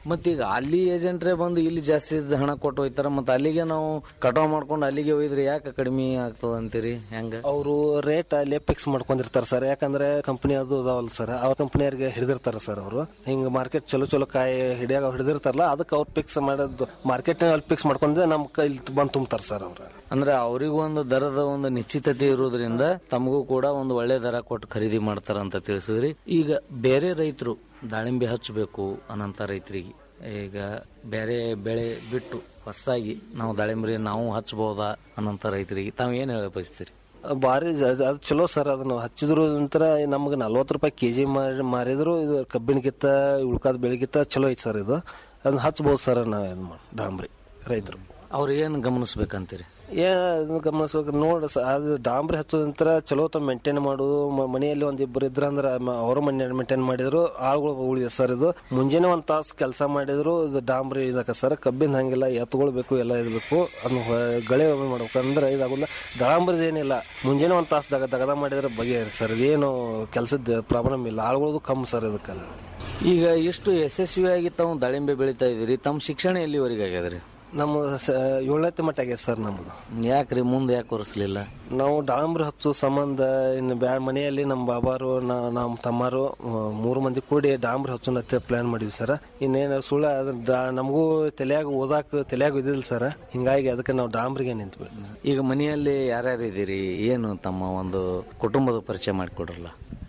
ಮತ್ತೀಗ ಅಲ್ಲಿ ಏಜೆಂಟ್ರೇ ಬಂದು ಇಲ್ಲಿ ಜಾಸ್ತಿ ಇದ್ದ ಹಣ ಕೊಟ್ಟು ಹೋಯ್ತಾರ ಮತ್ತೆ ಅಲ್ಲಿಗೆ ನಾವು ಕಟಾವ್ ಮಾಡ್ಕೊಂಡು ಅಲ್ಲಿಗೆ ಒಯ್ದ್ರೆ ಯಾಕೆ ಕಡಿಮೆ ಆಗ್ತದ ಅಂತೀರಿ ಹೆಂಗ ಅವರು ರೇಟ್ ಅಲ್ಲಿ ಫಿಕ್ಸ್ ಮಾಡ್ಕೊಂಡಿರ್ತಾರೆ ಸರ್ ಯಾಕಂದ್ರೆ ಕಂಪನಿ ಅದು ಅದಾವಲ್ಲ ಸರ್ ಅವ್ರ ಕಂಪನಿಯವ್ರಿಗೆ ಹಿಡಿದಿರ್ತಾರ ಸರ್ ಅವರು ಹಿಂಗ ಮಾರ್ಕೆಟ್ ಚಲೋ ಚಲೋ ಕಾಯಿ ಹಿಡಿಯಾಗ ಹಿಡಿದಿರ್ತಾರಲ್ಲ ಅದಕ್ಕೆ ಅವ್ರು ಫಿಕ್ಸ್ ಮಾಡೋದು ಮಾರ್ಕೆಟ್ ಅಲ್ಲಿ ಫಿಕ್ಸ್ ಮಾಡ್ಕೊಂಡ್ರೆ ನಮ್ ಕೈಲಿ ಬಂದು ತುಂಬ್ತಾರೆ ಸರ್ ಅವ್ರು ಅಂದ್ರೆ ಅವರಿಗೂ ಒಂದು ದರದ ಒಂದು ನಿಶ್ಚಿತತೆ ಇರುವುದರಿಂದ ತಮಗೂ ಕೂಡ ಒಂದು ಒಳ್ಳೆ ದರ ಕೊಟ್ಟು ಖರೀದಿ ಮಾಡ್ತಾರ ಅಂತ ತಿಳಿಸಿದ್ರಿ ಈಗ ಬೇರೆ ರೈತರು ದಾಳಿಂಬೆ ಹಚ್ಚಬೇಕು ಅನ್ನಂತ ರೈತರಿಗೆ ಈಗ ಬೇರೆ ಬೆಳೆ ಬಿಟ್ಟು ಹೊಸದಾಗಿ ನಾವು ದಾಳಿಂಬರಿ ನಾವು ಹಚ್ಚಬಹುದಾ ಅನ್ನಂತ ರೈತರಿಗೆ ತಾವು ಏನ್ ಹೇಳ ಬಯಸ್ತೀರಿ ಭಾರಿ ಜ- ಜ- ಅದು ಚಲೋ ಸರ್ ಅದನ್ನ ಹಚ್ಚಿದ್ರು ನಂತರ ನಮ್ಗೆ ನಲ್ವತ್ತು ರೂಪಾಯಿ ಕೆಜಿ ಮಾರಿ ಮಾರಿದ್ರು ಇದು ಕಬ್ಬಿಣಗಿತ್ತ ಉಳ್ಕಾದ ಬೆಳೆಗಿತ್ತ ಚಲೋ ಐತಿ ಸರ್ ಇದು ಅದನ್ನ ಹಚ್ಬೋದು ಸರ್ ನಾವು ಇದು ಮಾಡಿ ಡಾಂಬ್ರಿ ರೈತರು ಅವ್ರು ಏನ್ ಗಮನಿಸ್ಬೇಕಂತೀರಿ ಏನ್ ಅದನ್ನ ಗಮನಿಸ್ಬೇಕು ನೋಡ ಅದು ಡಾಂಬ್ರಿ ಹಚ್ಚೋದ ನಂತರ ಚಲೋ ತ ಮೇಂಟೈನ್ ಮಾಡೋದು ಮ- ಮನೆಯಲ್ಲಿ ಒಂದ್ ಇಬ್ಬರು ಇದ್ರಂದ್ರ ಮ- ಅವರು ಮನೆ ಮೇಂಟೈನ್ ಮಾಡಿದ್ರು ಆಳುಗಳು ಉಳಿದ ಸರ್ ಇದು ಮುಂಜಾನೆ ಒಂದ್ ತಾಸು ಕೆಲಸ ಮಾಡಿದ್ರು ಇದು ಡಾಂಬ್ರಿ ಇದಕ್ಕ ಸರ್ ಕಬ್ಬಿನ ಹಂಗಿಲ್ಲ ಎತ್ತುಗಳು ಬೇಕು ಎಲ್ಲ ಇದ್ಬೇಕು ಅದನ್ನ ಹೊ- ಗಳೆ ಒಮ್ಮೆ ಮಾಡ್ಬೇಕು ಅಂದ್ರೆ ಇದಾಗುಲ್ಲ ಡಾಂಬ್ರಿದ ಏನಿಲ್ಲ ಮುಂಜಾನೆ ಒಂದ್ ತಾಸು ದಗ ದಗದ ಮಾಡಿದ್ರೆ ಬಗೆಹರಿ ಸರ್ ಇದೇನು ಕೆಲಸದ ಪ್ರಾಬ್ಲಮ್ ಇಲ್ಲ ಆಳುಗಳದು ಕಮ್ಮಿ ಸರ್ ಇದಕ್ಕೆ ಈಗ ಎಷ್ಟು ಯಶಸ್ವಿಯಾಗಿ ತಾವು ದಾಳಿಂಬೆ ಬೆಳಿತಾ ಇದೀರಿ ತಮ್ಮ ಶಿಕ್ಷಣ ಎಲ್ಲಿವರೆಗೆ ಆಗ್ಯದ್ರಿ ನಮ್ಮ ಸ- ಏಳನೇ ಮಟ್ಟ ಆಗೈತೆ ಸರ್ ನಮ್ಮದು ಯಾಕ್ರಿ ಮುಂದೆ ಯಾಕೆ ಹೊರಿಸ್ಲಿಲ್ಲ ನಾವು ಡಾಂಬ್ರಿ ಹಚ್ಚೋ ಸಂಬಂಧ ಇನ್ನು ಬ್ಯಾ ಮನೆಯಲ್ಲಿ ನಮ್ಮ ಬಾಬಾರು ನಾ- ನಮ್ಮ ತಮ್ಮರು ಆ, ಮೂರು ಮಂದಿ ಕೂಡಿ ಡಾಂಬ್ರಿ ಹಚ್ಚೋಣ ಅಂತ ಪ್ಲಾನ್ ಮಾಡಿದ್ವಿ ಸರ್ ಇನ್ನೇನು ಸುಳ್ಳ ಅದ್ ಡಾ- ನಮಗೂ ತಲೆಯಾಗ ಓದಾಕ ತಲೆಯಾಗ ಇದ್ದಿಲ್ಲ ಸರ್ ಹಿಂಗಾಗಿ ಅದಕ್ಕೆ ನಾವು ಡಾಂಬ್ರಿಗೆ ನಿಂತ್ವಿ ಈಗ ಮನೆಯಲ್ಲಿ ಯಾರ್ಯಾರು ಇದ್ದೀರಿ ಏನು ತಮ್ಮ ಒಂದು ಕುಟುಂಬದ ಪರಿಚಯ ಮಾಡಿಕೊಡ್ರಲ್ಲ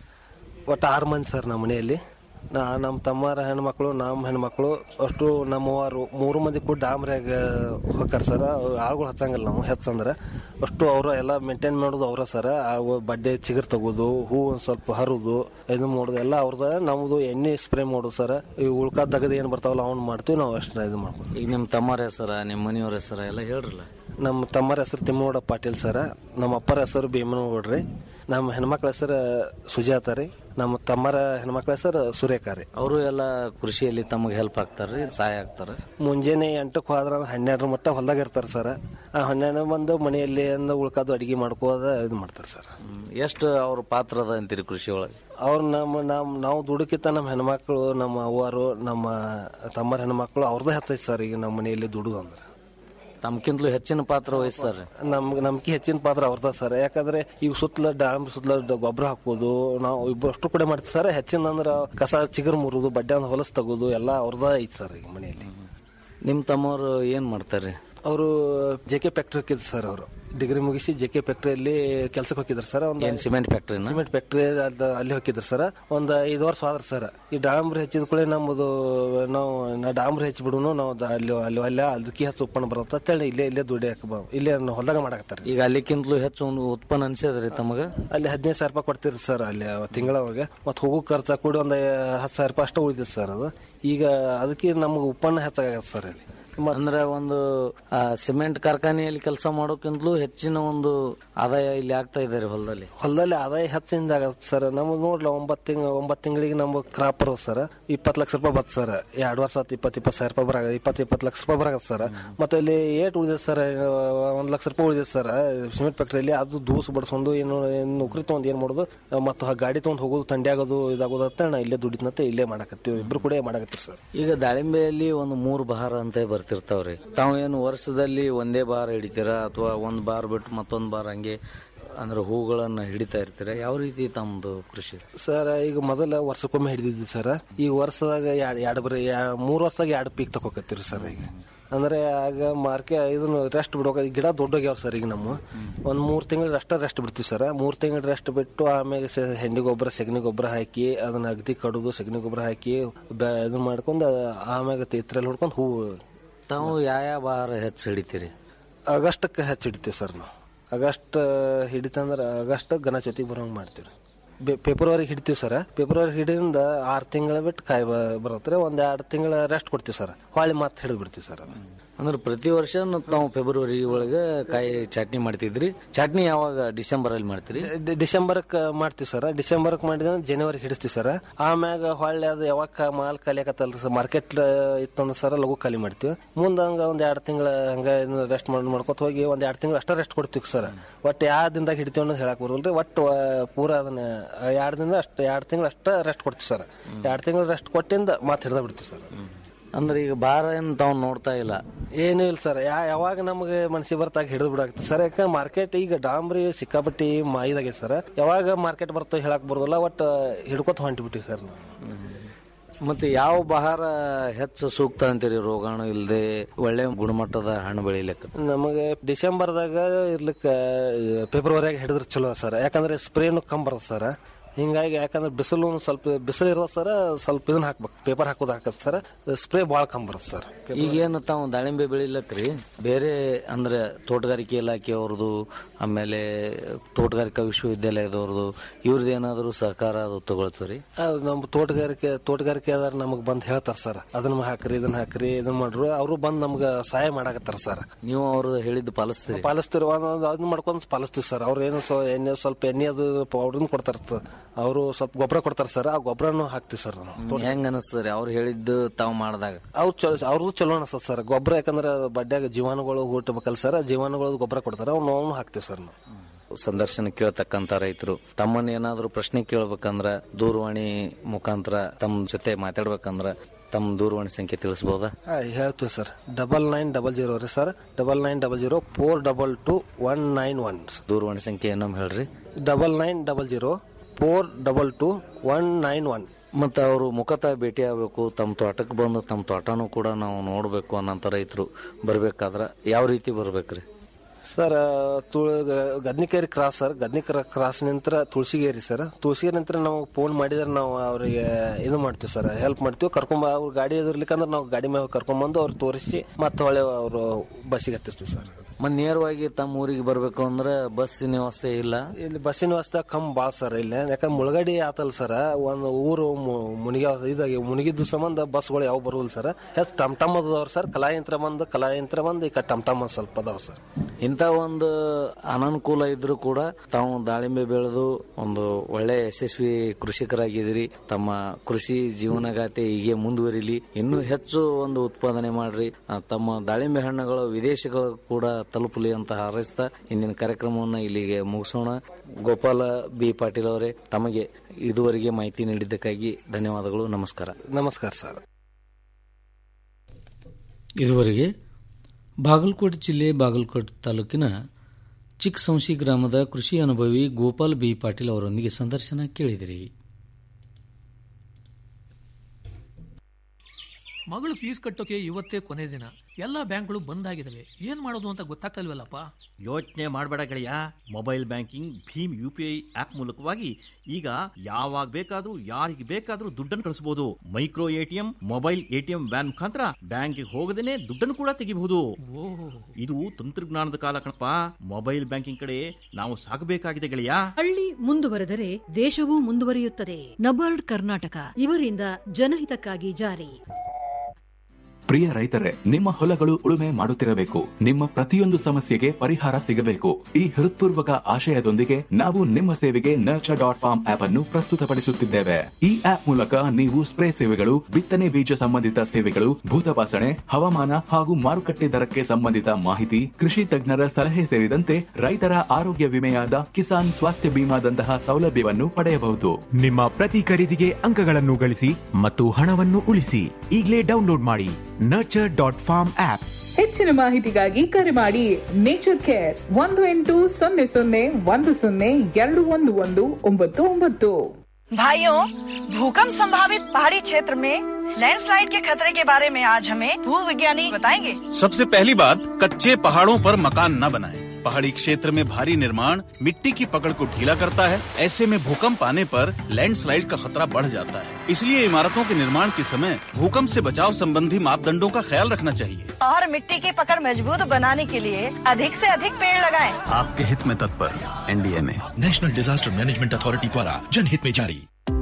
ಒಟ್ಟು ಆರು ಮಂದಿ ಸರ್ ನಮ್ಮ ಮನೆಯಲ್ಲಿ ನಾ ನಮ್ಮ ತಮ್ಮರ ಹೆಣ್ಮಕ್ಳು ನಮ್ಮ ಹೆಣ್ಮಕ್ಳು ಅಷ್ಟು ನಮ್ಮವರು ಮೂರು ಮಂದಿ ಕೂಡ ಡಾಂಬ್ರ್ಯಾಗ ಹೋಗ್ತಾರ ಸರ್ ಆಳುಗಳು ಹಚ್ಚಂಗಿಲ್ಲ ನಾವು ಹೆಚ್ಚಂದ್ರೆ ಅಷ್ಟು ಅವರು ಎಲ್ಲ ಮೇಂಟೈನ್ ಮಾಡೋದು ಅವ್ರ ಸರ್ ಅವು ಬಡ್ಡೆ ಚಿಗುರು ತಗೋದು ಹೂ ಒಂದು ಸ್ವಲ್ಪ ಹರಿದು ಇದು ಮಾಡೋದು ಎಲ್ಲ ಅವ್ರದ ನಮ್ದು ಎಣ್ಣೆ ಸ್ಪ್ರೇ ಮಾಡೋದು ಸರ್ ಈ ಉಳ್ಕಾದ ದಗದ ಏನು ಬರ್ತಾವಲ್ಲ ಅವ್ನು ಮಾಡ್ತೀವಿ ನಾವು ಅಷ್ಟು ಇದು ಮಾಡ್ತೀವಿ ಈಗ ನಿಮ್ಮ ತಮ್ಮರ ಹೆಸರ ನಿಮ್ಮ ಮನೆಯವ್ರ ಹೆಸರ ಎಲ್ಲ ಹೇಳ್ರಲ್ಲ ನಮ್ಮ ತಮ್ಮರ ಹೆಸರು ತಿಮ್ಮಗೌಡ ಪಾಟೀಲ್ ಸರ ನಮ್ಮ ಅಪ್ಪರ ಹೆಸರು ಭೀಮನಗೌಡ್ರಿ ನಮ್ಮ ಹೆಣ್ಮಕ್ಳ ಹೆಸರು ಸುಜಾತ ರೀ ನಮ್ಮ ತಮ್ಮರ ಹೆಣ್ಮಕ್ಳ ಹೆಸರು ಸುರೇಖಾ ರೀ ಅವರು ಎಲ್ಲ ಕೃಷಿಯಲ್ಲಿ ತಮಗೆ ಹೆಲ್ಪ್ ಆಗ್ತಾರ್ರಿ ಸಹಾಯ ಆಗ್ತಾರ ಮುಂಜಾನೆ ಎಂಟಕ್ಕೆ ಹೋದ್ರ ಹನ್ನೆರಡರ ಮಟ್ಟ ಹೊಲ್ದಾಗ ಇರ್ತಾರೆ ಸರ್ ಆ ಹನ್ನೆರಡು ಬಂದು ಮನೆಯಲ್ಲಿ ಅಂದ ಉಳ್ಕಾದು ಅಡಿಗೆ ಮಾಡ್ಕೋದ ಇದು ಮಾಡ್ತಾರೆ ಸರ್ ಎಷ್ಟು ಅವ್ರ ಪಾತ್ರ ಅದ ಅಂತೀರಿ ಕೃಷಿ ಒಳಗೆ ಅವ್ರು ನಮ್ಮ ನಮ್ಮ ನಾವು ದುಡುಕಿತ್ತ ನಮ್ಮ ಹೆಣ್ಮಕ್ಳು ನಮ್ಮ ಅವ್ವರು ನಮ್ಮ ತಮ್ಮರ ಹೆಣ್ಮಕ್ಳು ಅವ್ರದ್ದು ಹೆಚ್ಚೈತೆ ಸರ್ ಈಗ ನಮ್ಮ ಮನೆಯಲ್ಲಿ ದುಡುದು ಅಂದ್ರೆ ತಮ್ಕಿಂತಲೂ ಹೆಚ್ಚಿನ ಪಾತ್ರ ವಹಿಸ್ತಾರೆ ನಮ್ಗೆ ನಮ್ಗೆ ಹೆಚ್ಚಿನ ಪಾತ್ರ ಅವ್ರದ ಸರ್ ಯಾಕಂದ್ರೆ ಈಗ ಸುತ್ತಲ ಡ್ಯಾಮ್ ಸುತ್ತಲ ಗೊಬ್ಬರ ಹಾಕೋದು ನಾವು ಇಬ್ಬರು ಅಷ್ಟು ಕೂಡ ಮಾಡ್ತೀವಿ ಸರ್ ಹೆಚ್ಚಿನ ಅಂದ್ರೆ ಕಸ ಚಿಗುರು ಮುರುದು ಬಡ್ಡೆ ಹೊಲಸು ತೆಗೋದು ಎಲ್ಲ ಅವ್ರದ ಐತಿ ಸರ್ ಈಗ ಮನೆಯಲ್ಲಿ ನಿಮ್ಮ ತಮ್ಮವ್ರು ಏನ್ ಮಾಡ್ತಾರೆ ಅವರು ಜೆ ಕೆ ಫ್ಯಾಕ್ಟ್ರಿ ಹೋಗಿದ್ರು ಸರ್ ಅವರು ಡಿಗ್ರಿ ಮುಗಿಸಿ ಜೆ ಕೆ ಫ್ಯಾಕ್ಟ್ರಿಯಲ್ಲಿ ಕೆಲ್ಸಕ್ಕೆ ಹೋಗಿದ್ರು ಸರ್ ಒಂದು ಏನ್ ಸಿಮೆಂಟ್ ಫ್ಯಾಕ್ಟ್ರಿನ ಸಿಮೆಂಟ್ ಫ್ಯಾಕ್ಟ್ರಿ ಅಲ್ಲಿ ಹೋಗಿದ್ರು ಸರ್ ಒಂದು ಐದು ವರ್ಷ ಆದ್ರ ಸರ್ ಈ ಡಾಂಬ್ರಿ ಹೆಚ್ಚಿದ ಕೂಡ ನಮ್ಮದು ನಾವು ನಾ ಡಾಂಬ್ರಿ ಹೆಚ್ಚಿ ಬಿಡುನು ನಾವು ದ- ಅಲ್ಲಿ ಅಲ್ಲಿ ಅಲ್ಲ ಅದಕ್ಕೆ ಹೆಚ್ಚು ಉತ್ಪನ್ನ ಬರುತ್ತೆ ಅಂತೇಳಿ ಇಲ್ಲೇ ಇಲ್ಲೇ ದುಡಿಯಕ್ಕೆ ಬಾ ಇಲ್ಲೇ ನಾವು ಹೊಲದಾಗ ಮಾಡಕತ್ತಾರೆ ಈಗ ಅಲ್ಲಿಕ್ಕಿಂತಲೂ ಹೆಚ್ಚು ಒಂದು ಉತ್ಪನ್ನ ಅನ್ಸದ್ರಿ ತಮಗ ಅಲ್ಲಿ ಹದಿನೈದು ಸಾವಿರ ರೂಪಾಯಿ ಕೊಡ್ತೀರಿ ಸರ್ ಅಲ್ಲಿ ತಿಂಗಳವಾಗ ಮತ್ತು ಹೋಗೋ ಖರ್ಚು ಕೂಡಿ ಒಂದು ಹತ್ತು ಸಾವಿರ ರೂಪಾಯಿ ಅಷ್ಟು ಉಳಿದಿತ್ತು ಸರ್ ಅದು ಈಗ ಅದಕ್ಕೆ ನಮ್ಗೆ ಉತ್ಪನ್ನ ಹೆಚ್ಚಾಗತ್ತೆ ಸರ್ ಅಲ್ಲಿ ಅಂದ್ರೆ ಒಂದು ಆ, ಸಿಮೆಂಟ್ ಕಾರ್ಖಾನೆಯಲ್ಲಿ ಕೆಲಸ ಮಾಡೋಕ್ಕಿಂತಲೂ ಹೆಚ್ಚಿನ ಒಂದು ಆದಾಯ ಇಲ್ಲಿ ಆಗ್ತಾ ಇದ್ದಾರೆ ಹೊಲದಲ್ಲಿ ಹೊಲದಲ್ಲಿ ಆದಾಯ ಹೆಚ್ಚಿಂದ ಆಗತ್ತೆ ಸರ್ ನಮ್ಗೆ ನೋಡ್ಲ ಒಂಬತ್ತು ತಿಂಗ್ ಒಂಬತ್ತು ತಿಂಗಳಿಗೆ ನಮ್ಗೆ ಕ್ರಾಪ್ ಬರೋದು ಸರ್ ಇಪ್ಪತ್ತು ಲಕ್ಷ ರೂಪಾಯಿ ಬರ್ತದೆ ಸರ್ ಎರಡು ವರ್ಷ ಆತು ಇಪ್ಪತ್ತು ಇಪ್ಪತ್ತು ಸಾವಿರ ರೂಪಾಯಿ ಬರಾಗ ಇಪ್ಪತ್ತು ಇಪ್ಪತ್ತು ಲಕ್ಷ ರೂಪಾಯಿ ಬರಾಗತ್ತೆ ಸರ್ ಮತ್ತೆ ಅಲ್ಲಿ ಏಟ್ ಉಳಿದಿದೆ ಸರ್ ಒಂದು ಲಕ್ಷ ರೂಪಾಯಿ ಉಳಿದಿದೆ ಸರ್ ಸಿಮೆಂಟ್ ಫ್ಯಾಕ್ಟ್ರಿಯಲ್ಲಿ ಅದು ದೂಸು ಬಡಿಸ್ಕೊಂಡು ಏನು ಏನು ನೌಕರಿ ತೊಗೊಂಡು ಏನು ಮಾಡೋದು ಮತ್ತು ಗಾಡಿ ತೊಗೊಂಡು ಹೋಗೋದು ತಂಡಿ ಆಗೋದು ಇದಾಗೋದು ಅಂತ ನಾ ಇಲ್ಲೇ ದುಡಿದ್ನಂತೆ ಇಲ್ಲೇ ಮಾಡಕತ್ತೀವಿ ಇಬ್ರು ಕೂಡ ಮಾಡಕತ್ತೀರಿ ಸರ್ ಈಗ ದಾಳಿಂಬೆಯಲ್ಲಿ ಒಂದು ಮೂರು ಬಹಾರ ಅಂತ ಬರ್ತಿರ್ತಾವ್ರಿ ತಾವು ಏನು ವರ್ಷದಲ್ಲಿ ಒಂದೇ ಬಾರ್ ಹಿಡಿತೀರಾ ಅಥವಾ ಒಂದ್ ಬಾರ್ ಬಿಟ್ಟು ಮತ್ತೊಂದ್ ಬಾರ್ ಹಂಗೆ ಅಂದ್ರೆ ಹೂಗಳನ್ನ ಹಿಡಿತಾ ಇರ್ತೀರಾ ಯಾವ ರೀತಿ ತಮ್ಮದು ಕೃಷಿ ಸರ್ ಈಗ ಮೊದಲ ವರ್ಷಕ್ಕೊಮ್ಮೆ ಹಿಡಿದಿದ್ವಿ ಸರ್ ಈ ವರ್ಷದಾಗ ಎರಡು ಎರಡು ಬರೀ ಮೂರು ವರ್ಷದಾಗ ಎರಡು ಪೀಕ್ ತಗೋಕತ್ತೀರಿ ಸರ್ ಈಗ ಅಂದ್ರೆ ಆಗ ಮಾರ್ಕೆ ಇದನ್ನು ರೆಸ್ಟ್ ಬಿಡೋಕೆ ಗಿಡ ದೊಡ್ಡೋಗ್ಯಾವ ಸರ್ ಈಗ ನಮ್ಮ ಒಂದು ಮೂರು ತಿಂಗಳು ಅಷ್ಟೇ ರೆಸ್ಟ್ ಬಿಡ್ತೀವಿ ಸರ್ ಮೂರು ತಿಂಗಳು ರೆಸ್ಟ್ ಬಿಟ್ಟು ಆಮೇಲೆ ಸ- ಹೆಂಡಿ ಗೊಬ್ಬರ ಸಗಣಿ ಗೊಬ್ಬರ ಹಾಕಿ ಅದನ್ನ ಅಗದಿ ಕಡುದು ಸಗಣಿ ಗೊಬ್ಬರ ಹಾಕಿ ಬೆ- ಇದನ್ನ ಮಾಡ್ಕೊಂಡು ಆಮ್ಯಾಗ ಇತ್ರಲ್ಲಿ ಹೊಡ್ಕೊಂಡು ಹೂವು ತಾವು ಯಾವ ಯಾವ ಬಹಾರ ಹೆಚ್ಚು ಹಿಡಿತೀರಿ ಆಗಸ್ಟಕ್ಕೆ ಹೆಚ್ಚು ಹಿಡಿತೀವಿ ಸರ್ ನಾವು ಆಗಸ್ಟ್ ಹಿಡಿತಂದ್ರೆ ಆಗಸ್ಟ್ ಗಣಚೌತಿಗೆ ಬರೋಂಗೆ ಮಾಡ್ತೀವಿ ಫೆಬ್ರವರಿ ಹಿಡಿತೀವಿ ಸರ್ ಫೆಬ್ರವರಿ ಹಿಡಿದಿಂದ ಆರು ತಿಂಗಳ ಬಿಟ್ಟು ಕಾಯಿ ಬ- ಬರತ್ರಿ ಒಂದ್ ಎರಡು ತಿಂಗಳ ರೆಸ್ಟ್ ಕೊಡ್ತೀವಿ ಸರ್ ಹೊಳ್ಳಿ ಮತ್ತೆ ಹಿಡಿದು ಬಿಡ್ತೀವಿ ಸರ್ ಅಂದ್ರೆ ಪ್ರತಿ ವರ್ಷ ನಾವು ಫೆಬ್ರವರಿ ಒಳಗೆ ಕಾಯಿ ಚಟ್ನಿ ಮಾಡ್ತಿದ್ರಿ ಚಟ್ನಿ ಯಾವಾಗ ಡಿಸೆಂಬರ್ ಅಲ್ಲಿ ಮಾಡ್ತೀರಿ ಡಿಸೆಂಬರ್ ಮಾಡ್ತೀವಿ ಸರ್ ಡಿಸೆಂಬರ್ ಮಾಡಿದ್ರೆ ಜನವರಿ ಹಿಡಿಸ್ತೀವಿ ಸರ್ ಆಮ್ಯಾಗ ಹೊಳ್ಳಿ ಅದು ಯಾವಾಗ ಕ- ಮಾಲ್ ಕಲಿಯಕತ್ತಲ್ರಿ ಸರ್ ಮಾರ್ಕೆಟ್ ಇತ್ತಂದ್ರೆ ಸರ್ ಲಘು ಖಾಲಿ ಮಾಡ್ತೀವಿ ಮುಂದೆ ಹಂಗ ಒಂದ್ ಎರಡು ತಿಂಗಳ ಹಂಗ ರೆಸ್ಟ್ ಮಾಡಿ ಮಾಡ್ಕೊತ ಹೋಗಿ ಒಂದ್ ಎರಡು ತಿಂಗಳು ಅಷ್ಟೇ ರೆಸ್ಟ್ ಕೊಡ್ತೀವಿ ಸರ್ ಒಟ್ಟು ಯಾವ ದಿನದಾಗ ಹಿಡಿತೀವಿ ಅನ್ನೋದು ಹೇಳಕ್ ಬರಲ್ರಿ ಒಟ್ಟು ಆ, ಪೂರ ಅದನ್ನ ಎರಡು ದಿನ ಅಷ್ಟು ಎರಡು ತಿಂಗಳು ಅಷ್ಟೇ ರೆಸ್ಟ್ ಕೊಡ್ತೀವಿ ಸರ್ ಎರಡು ತಿಂಗಳು ರೆಸ್ಟ್ ಕೊಟ್ಟಿಂದ ಮತ್ತೆ ಹಿಡ್ದ ಬಿಡ್ತೀವಿ ಸರ್ ಅಂದ್ರೆ ಈಗ ಭಾರ ಏನ್ ತಾವ್ ನೋಡ್ತಾ ಇಲ್ಲ ಏನೂ ಇಲ್ಲ ಸರ್ ಯಾ ಯಾವಾಗ ನಮಗೆ ಮನಸ್ಸಿಗೆ ಬರ್ತಾಗ ಹಿಡಿದು ಬಿಡಾಕ್ತಿ ಸರ್ ಯಾಕೆ ಮಾರ್ಕೆಟ್ ಈಗ ಡಾಂಬ್ರಿ ಸಿಕ್ಕಾಪಟ್ಟಿ ಮ- ಇದಾಗೈತೆ ಸರ್ ಯಾವಾಗ ಮಾರ್ಕೆಟ್ ಬರ್ತೋ ಹೇಳಕ್ ಬರೋದಿಲ್ಲ ಒಟ್ಟು ಹಿಡ್ಕೊತ ಹೊಂಟ್ಬಿಟ್ಟಿವಿ ಸರ್ ನಾವು ಮತ್ತೆ ಯಾವ ಬಹಾರ ಹೆಚ್ಚು ಸೂಕ್ತ ಅಂತೀರಿ ರೋಗಾಣು ಇಲ್ಲದೆ ಒಳ್ಳೆ ಗುಣಮಟ್ಟದ ಹಣ್ಣು ಬೆಳಿಲಿಕ್ಕೆ ನಮಗೆ ಡಿಸೆಂಬರ್ದಾಗ ಇರ್ಲಿಕ್ಕೆ ಫೆಬ್ರವರಿಯಾಗ ಹಿಡಿದ್ರೆ ಚಲೋ ಸರ್ ಯಾಕಂದ್ರೆ ಸ್ಪ್ರೇನು ಕಮ್ಮಿ ಬರುತ್ತೆ ಸರ್ ಹಿಂಗಾಗಿ ಯಾಕಂದ್ರೆ ಬಿಸಿಲು ಒಂದ್ ಸ್ವಲ್ಪ ಬಿಸಿಲು ಇರೋ ಸರ್ ಸ್ವಲ್ಪ ಇದನ್ನ ಹಾಕ್ಬೇಕು ಪೇಪರ್ ಹಾಕೋದು ಹಾಕತ್ ಸರ್ ಸ್ಪ್ರೇ ಭಾಳ ಕಮ್ಮಿ ಬರುತ್ತೆ ಸರ್ ಈಗೇನು ತಾವು ದಾಳಿಂಬೆ ಬೆಳಿಲಕ್ರಿ ಬೇರೆ ಅಂದ್ರೆ ತೋಟಗಾರಿಕೆ ಇಲಾಖೆ ಅವ್ರದ್ದು ಆಮೇಲೆ ತೋಟಗಾರಿಕಾ ವಿಶ್ವವಿದ್ಯಾಲಯದವ್ರದ್ದು ಇವ್ರದ್ದು ಏನಾದ್ರು ಸಹಕಾರ ಅದು ತಗೊಳ್ತೀರಿ ಅದು ನಮ್ಮ ತೋಟಗಾರಿಕೆ ತೋಟಗಾರಿಕೆ ಅದಾರ ನಮಗೆ ಬಂದು ಹೇಳ್ತಾರ ಸರ್ ಅದನ್ನ ಹಾಕ್ರಿ ಇದನ್ನ ಹಾಕ್ರಿ ಇದನ್ನ ಮಾಡ್ರು ಅವರು ಬಂದು ನಮ್ಗೆ ಸಹಾಯ ಮಾಡಾಕತ್ತಾರ ಸರ್ ನೀವು ಅವ್ರು ಹೇಳಿದ್ದು ಪಾಲಿಸ್ತೀರಿ ಪಾಲಿಸ್ತೀರಿ ಒಂದೊಂದು ಅದನ್ನ ಮಾಡ್ಕೊಂಡು ಪಾಲಿಸ್ತೀವಿ ಸರ್ ಅವ್ರು ಏನು ಸೊ ಎಣ್ಣೆ ಸ್ವಲ್ಪ ಎಣ್ಣೆ ಅದು ಪೌಡ್ರನ್ನ ಕೊಡ್ತಾರ ಅವರು ಸ್ವಲ್ಪ ಗೊಬ್ಬರ ಕೊಡ್ತಾರ ಸರ್ ಆ ಗೊಬ್ಬರನು ಹಾಕ್ತಿವಿ ಸರ್ ನಾವು ಹೆಂಗ್ ಅನಿಸ್ತದ್ರಿ ಅವ್ರು ಹೇಳಿದ್ದು ತಾವು ಮಾಡಿದಾಗ ಅವ್ರು ಚಲೋ ಅವ್ರದ್ದು ಚಲೋ ಅನಿಸ್ತದೆ ಸರ್ ಗೊಬ್ಬರ ಯಾಕಂದ್ರೆ ಬಡ್ಡ್ಯಾಗ ಜೀವಾಣುಗಳು ಹುಟ್ಟಬೇಕಲ್ಲ ಸರ್ ಜೀವಾಣುಗಳು ಗೊಬ್ಬರ ಕೊಡ್ತಾರೆ ಅವ್ನು ನಾವು ಹಾಕ್ತಿವಿ ಸರ್ ನಾವು ಸಂದರ್ಶನ ಕೇಳ್ತಕ್ಕಂತ ರೈತರು ತಮ್ಮನ್ನ ಏನಾದ್ರು ಪ್ರಶ್ನೆ ಕೇಳ್ಬೇಕಂದ್ರ ದೂರವಾಣಿ ಮುಖಾಂತರ ತಮ್ಮ ಜೊತೆ ಮಾತಾಡ್ಬೇಕಂದ್ರ ತಮ್ಮ ದೂರವಾಣಿ ಸಂಖ್ಯೆ ತಿಳಿಸಬಹುದಾ ಆ, ಹೇಳ್ತೀವಿ sir double nine double zero ರೀ sir double nine double zero four double two one nine one ದೂರವಾಣಿ ಸಂಖ್ಯೆ ಇನ್ನೊಮ್ಮೆ ಹೇಳ್ರಿ double nine double zero four double two one nine one ಮತ್ತು ಅವರು ಮುಖತಃ ಭೇಟಿ ಆಗಬೇಕು ತಮ್ಮ ತೋಟಕ್ಕೆ ಬಂದು ತಮ್ಮ ತೋಟನೂ ಕೂಡ ನಾವು ನೋಡಬೇಕು ಅನ್ನೋಂಥ ರೈತರು ಬರ್ಬೇಕಾದ್ರೆ ಯಾವ ರೀತಿ ಬರ್ಬೇಕ್ರಿ ಸರ್ ತುಳ ಗದ್ನಿಕೇರಿ ಕ್ರಾಸ್ ಸರ್ ಗದ್ನಿಕರ ಕ್ರಾಸ್ ನಿಂತರ ತುಳಸಿಗೇರಿ ಸರ್ ತುಳಸಿಗೇರಿ ನಂತರ ನಾವು ಫೋನ್ ಮಾಡಿದ್ರೆ ನಾವು ಅವರಿಗೆ ಇದು ಮಾಡ್ತೀವಿ ಸರ್ ಹೆಲ್ಪ್ ಮಾಡ್ತೀವಿ ಕರ್ಕೊಂಬ ಅವ್ರ ಗಾಡಿ ಎದುರ್ಲಿಕ್ಕಂದ್ರೆ ನಾವು ಗಾಡಿ ಮೇಲೆ ಕರ್ಕೊಂಬಂದು ಅವ್ರು ತೋರಿಸಿ ಮತ್ತೆ ಹೊಳೆ ಅವರು ಬಸ್ಸಿಗೆ ಹತ್ತಿಸ್ತೀವಿ ಸರ್ ಮತ್ತು ನೇರವಾಗಿ ತಮ್ಮ ಊರಿಗೆ ಬರಬೇಕು ಅಂದ್ರೆ ಬಸ್ಸಿನ ವ್ಯವಸ್ಥೆ ಇಲ್ಲ ಇಲ್ಲಿ ಬಸ್ಸಿನ ವ್ಯವಸ್ಥೆ ಕಮ್ಮಿ ಭಾಳ ಸರ್ ಇಲ್ಲಿ ಯಾಕಂದ್ರೆ ಮುಳುಗಡೆ ಆತಲ್ಲ ಸರ್ ಒಂದು ಊರು ಮು- ಮುನಿಗ ಇದಾಗಿ ಮುನಿಗಿದ್ದು ಸಂಬಂಧ ಬಸ್ಗಳು ಯಾವ ಬರುದಿಲ್ಲ ಸರ್ ಹೆಚ್ಚು ಟಮ್ ಟಮ್ ಅದಾವ್ರಿ ಸರ್ ಕಲಾಯಂತ್ರ ಬಂದು ಕಲಾಯಂತ್ರ ಬಂದು ಈಗ ಟಮ್ ಟಮ್ ಸ್ವಲ್ಪ ಅದಾವ ಸರ್ ಇಂಥ ಒಂದು ಅನನುಕೂಲ ಇದ್ರೂ ಕೂಡ ತಾವು ದಾಳಿಂಬೆ ಬೆಳೆದು ಒಂದು ಒಳ್ಳೆ ಯಶಸ್ವಿ ಕೃಷಿಕರಾಗಿದ್ದೀರಿ ತಮ್ಮ ಕೃಷಿ ಜೀವನಗಾಥೆ ಹೀಗೆ ಮುಂದುವರಿಲಿ ಇನ್ನೂ ಹೆಚ್ಚು ಒಂದು ಉತ್ಪಾದನೆ ಮಾಡ್ರಿ ಆ, ತಮ್ಮ ದಾಳಿಂಬೆ ಹಣ್ಣುಗಳು ವಿದೇಶಗಳು ಕೂಡ ತಲುಪಲಿ ಅಂತ ಹಾರೈಸ್ತಾ ಇಂದಿನ ಕಾರ್ಯಕ್ರಮವನ್ನು ಇಲ್ಲಿಗೆ ಮುಗಿಸೋಣ ಗೋಪಾಲ ಬಿ ಪಾಟೀಲ್ ಅವರೇ ತಮಗೆ ಇದುವರೆಗೆ ಮಾಹಿತಿ ನೀಡಿದ್ದಕ್ಕಾಗಿ ಧನ್ಯವಾದಗಳು ನಮಸ್ಕಾರ ನಮಸ್ಕಾರ ಸರ್ ಇದುವರೆಗೆ ಬಾಗಲಕೋಟೆ ಜಿಲ್ಲೆ ಬಾಗಲಕೋಟೆ ತಾಲೂಕಿನ ಚಿಕ್ಕಸಂಶಿ ಗ್ರಾಮದ ಕೃಷಿ ಅನುಭವಿ ಗೋಪಾಲ್ ಬಿ ಪಾಟೀಲ್ ಅವರೊಂದಿಗೆ ಸಂದರ್ಶನ ಕೇಳಿದಿರಿ ಮಗಳು ಫೀಸ್ ಕಟ್ಟೋಕೆ ಇವತ್ತೇ ಕೊನೆ ದಿನ ಎಲ್ಲಾ ಬ್ಯಾಂಕ್ಗಳು ಬಂದ್ ಆಗಿದಾವೆ ಏನ್ ಮಾಡೋದು ಅಂತ ಗೊತ್ತಾಗ್ತಲ್ವಲ್ಲಪ್ಪ ಯೋಚನೆ ಮಾಡಬೇಡ ಗೆಳೆಯ mobile banking Bhim U P I app ಮೂಲಕವಾಗಿ ಈಗ ಯಾವಾಗ ಬೇಕಾದ್ರೂ ಯಾರಿಗೆ ಬೇಕಾದ್ರೂ ದುಡ್ಡನ್ನು ಕಳಿಸಬಹುದು micro ATM mobile ATM van ಮುಖಾಂತರ ಬ್ಯಾಂಕಿಗೆ ಹೋಗದೇನೆ ದುಡ್ಡನ್ನು ಕೂಡ ತೆಗಿಬಹುದು ಇದು ತಂತ್ರಜ್ಞಾನದ ಕಾಲ ಕಣಪ್ಪ ಮೊಬೈಲ್ ಬ್ಯಾಂಕಿಂಗ್ ಕಡೆ ನಾವು ಸಾಗಬೇಕಾಗಿದೆ ಗೆಳೆಯ ಹಳ್ಳಿ ಮುಂದುವರೆದರೆ ದೇಶವೂ ಮುಂದುವರಿಯುತ್ತದೆ ನಬಾರ್ಡ್ ಕರ್ನಾಟಕ ಇವರಿಂದ ಜನಹಿತಕ್ಕಾಗಿ ಜಾರಿ ಪ್ರಿಯ ರೈತರೇ ನಿಮ್ಮ ಹೊಲಗಳು ಉಳುಮೆ ಮಾಡುತ್ತಿರಬೇಕು ನಿಮ್ಮ ಪ್ರತಿಯೊಂದು ಸಮಸ್ಯೆಗೆ ಪರಿಹಾರ ಸಿಗಬೇಕು ಈ ಹೃತ್ಪೂರ್ವಕ ಆಶಯದೊಂದಿಗೆ ನಾವು ನಿಮ್ಮ ಸೇವೆಗೆ ನರ್ಚರ್ ಡಾಟ್ ಫಾರ್ಮ್ ಆಪ್ ಅನ್ನು ಪ್ರಸ್ತುತಪಡಿಸುತ್ತಿದ್ದೇವೆ ಈ ಆಪ್ ಮೂಲಕ ನೀವು ಸ್ಪ್ರೇ ಸೇವೆಗಳು ಬಿತ್ತನೆ ಬೀಜ ಸಂಬಂಧಿತ ಸೇವೆಗಳು ಭೂತಪಾಸಣೆ ಹವಾಮಾನ ಹಾಗೂ ಮಾರುಕಟ್ಟೆ ದರಕ್ಕೆ ಸಂಬಂಧಿತ ಮಾಹಿತಿ ಕೃಷಿ ತಜ್ಞರ ಸಲಹೆ ಸೇರಿದಂತೆ ರೈತರ ಆರೋಗ್ಯ ವಿಮೆಯಾದ ಕಿಸಾನ್ ಸ್ವಾಸ್ಥ್ಯ ಬಿಮಾದಂತಹ ಸೌಲಭ್ಯವನ್ನು ಪಡೆಯಬಹುದು ನಿಮ್ಮ ಪ್ರತಿ ಖರೀದಿಗೆ ಅಂಕಗಳನ್ನು ಗಳಿಸಿ ಮತ್ತು ಹಣವನ್ನು ಉಳಿಸಿ ಈಗಲೇ ಡೌನ್ಲೋಡ್ ಮಾಡಿ ನರ್ಚರ್ ಡಾಟ್ ಫಾರ್ಮ್ ಆಪ್ ಹೆಚ್ಚಿನ ಮಾಹಿತಿಗಾಗಿ ಕರೆ ಮಾಡಿ ನೇಚರ್ ಕೇರ್ ಒಂದು ಎಂಟು ಸೊನ್ನೆ ಸೊನ್ನೆ ಒಂದು ಸೊನ್ನೆ ಎರಡು ಒಂದು ಒಂದು ಒಂಬತ್ತು ಒಂಬತ್ತು भाइयों भूकंप संभावित पहाड़ी क्षेत्र में लैंडस्लाइड के खतरे के बारे में आज हमें भू विज्ञानी बताएंगे सबसे पहली बात कच्चे पहाड़ों पर मकान न बनाएं। पहाड़ी क्षेत्र में भारी निर्माण मिट्टी की पकड़ को ढीला करता है ऐसे में भूकंप आने पर लैंडस्लाइड का खतरा बढ़ जाता है इसलिए इमारतों के निर्माण के समय भूकंप से बचाव संबंधी मापदंडों का ख्याल रखना चाहिए और मिट्टी की पकड़ मजबूत बनाने के लिए अधिक से अधिक पेड़ लगाएं। आपके हित में तत्पर NDMA national disaster management authority द्वारा जनहित में जारी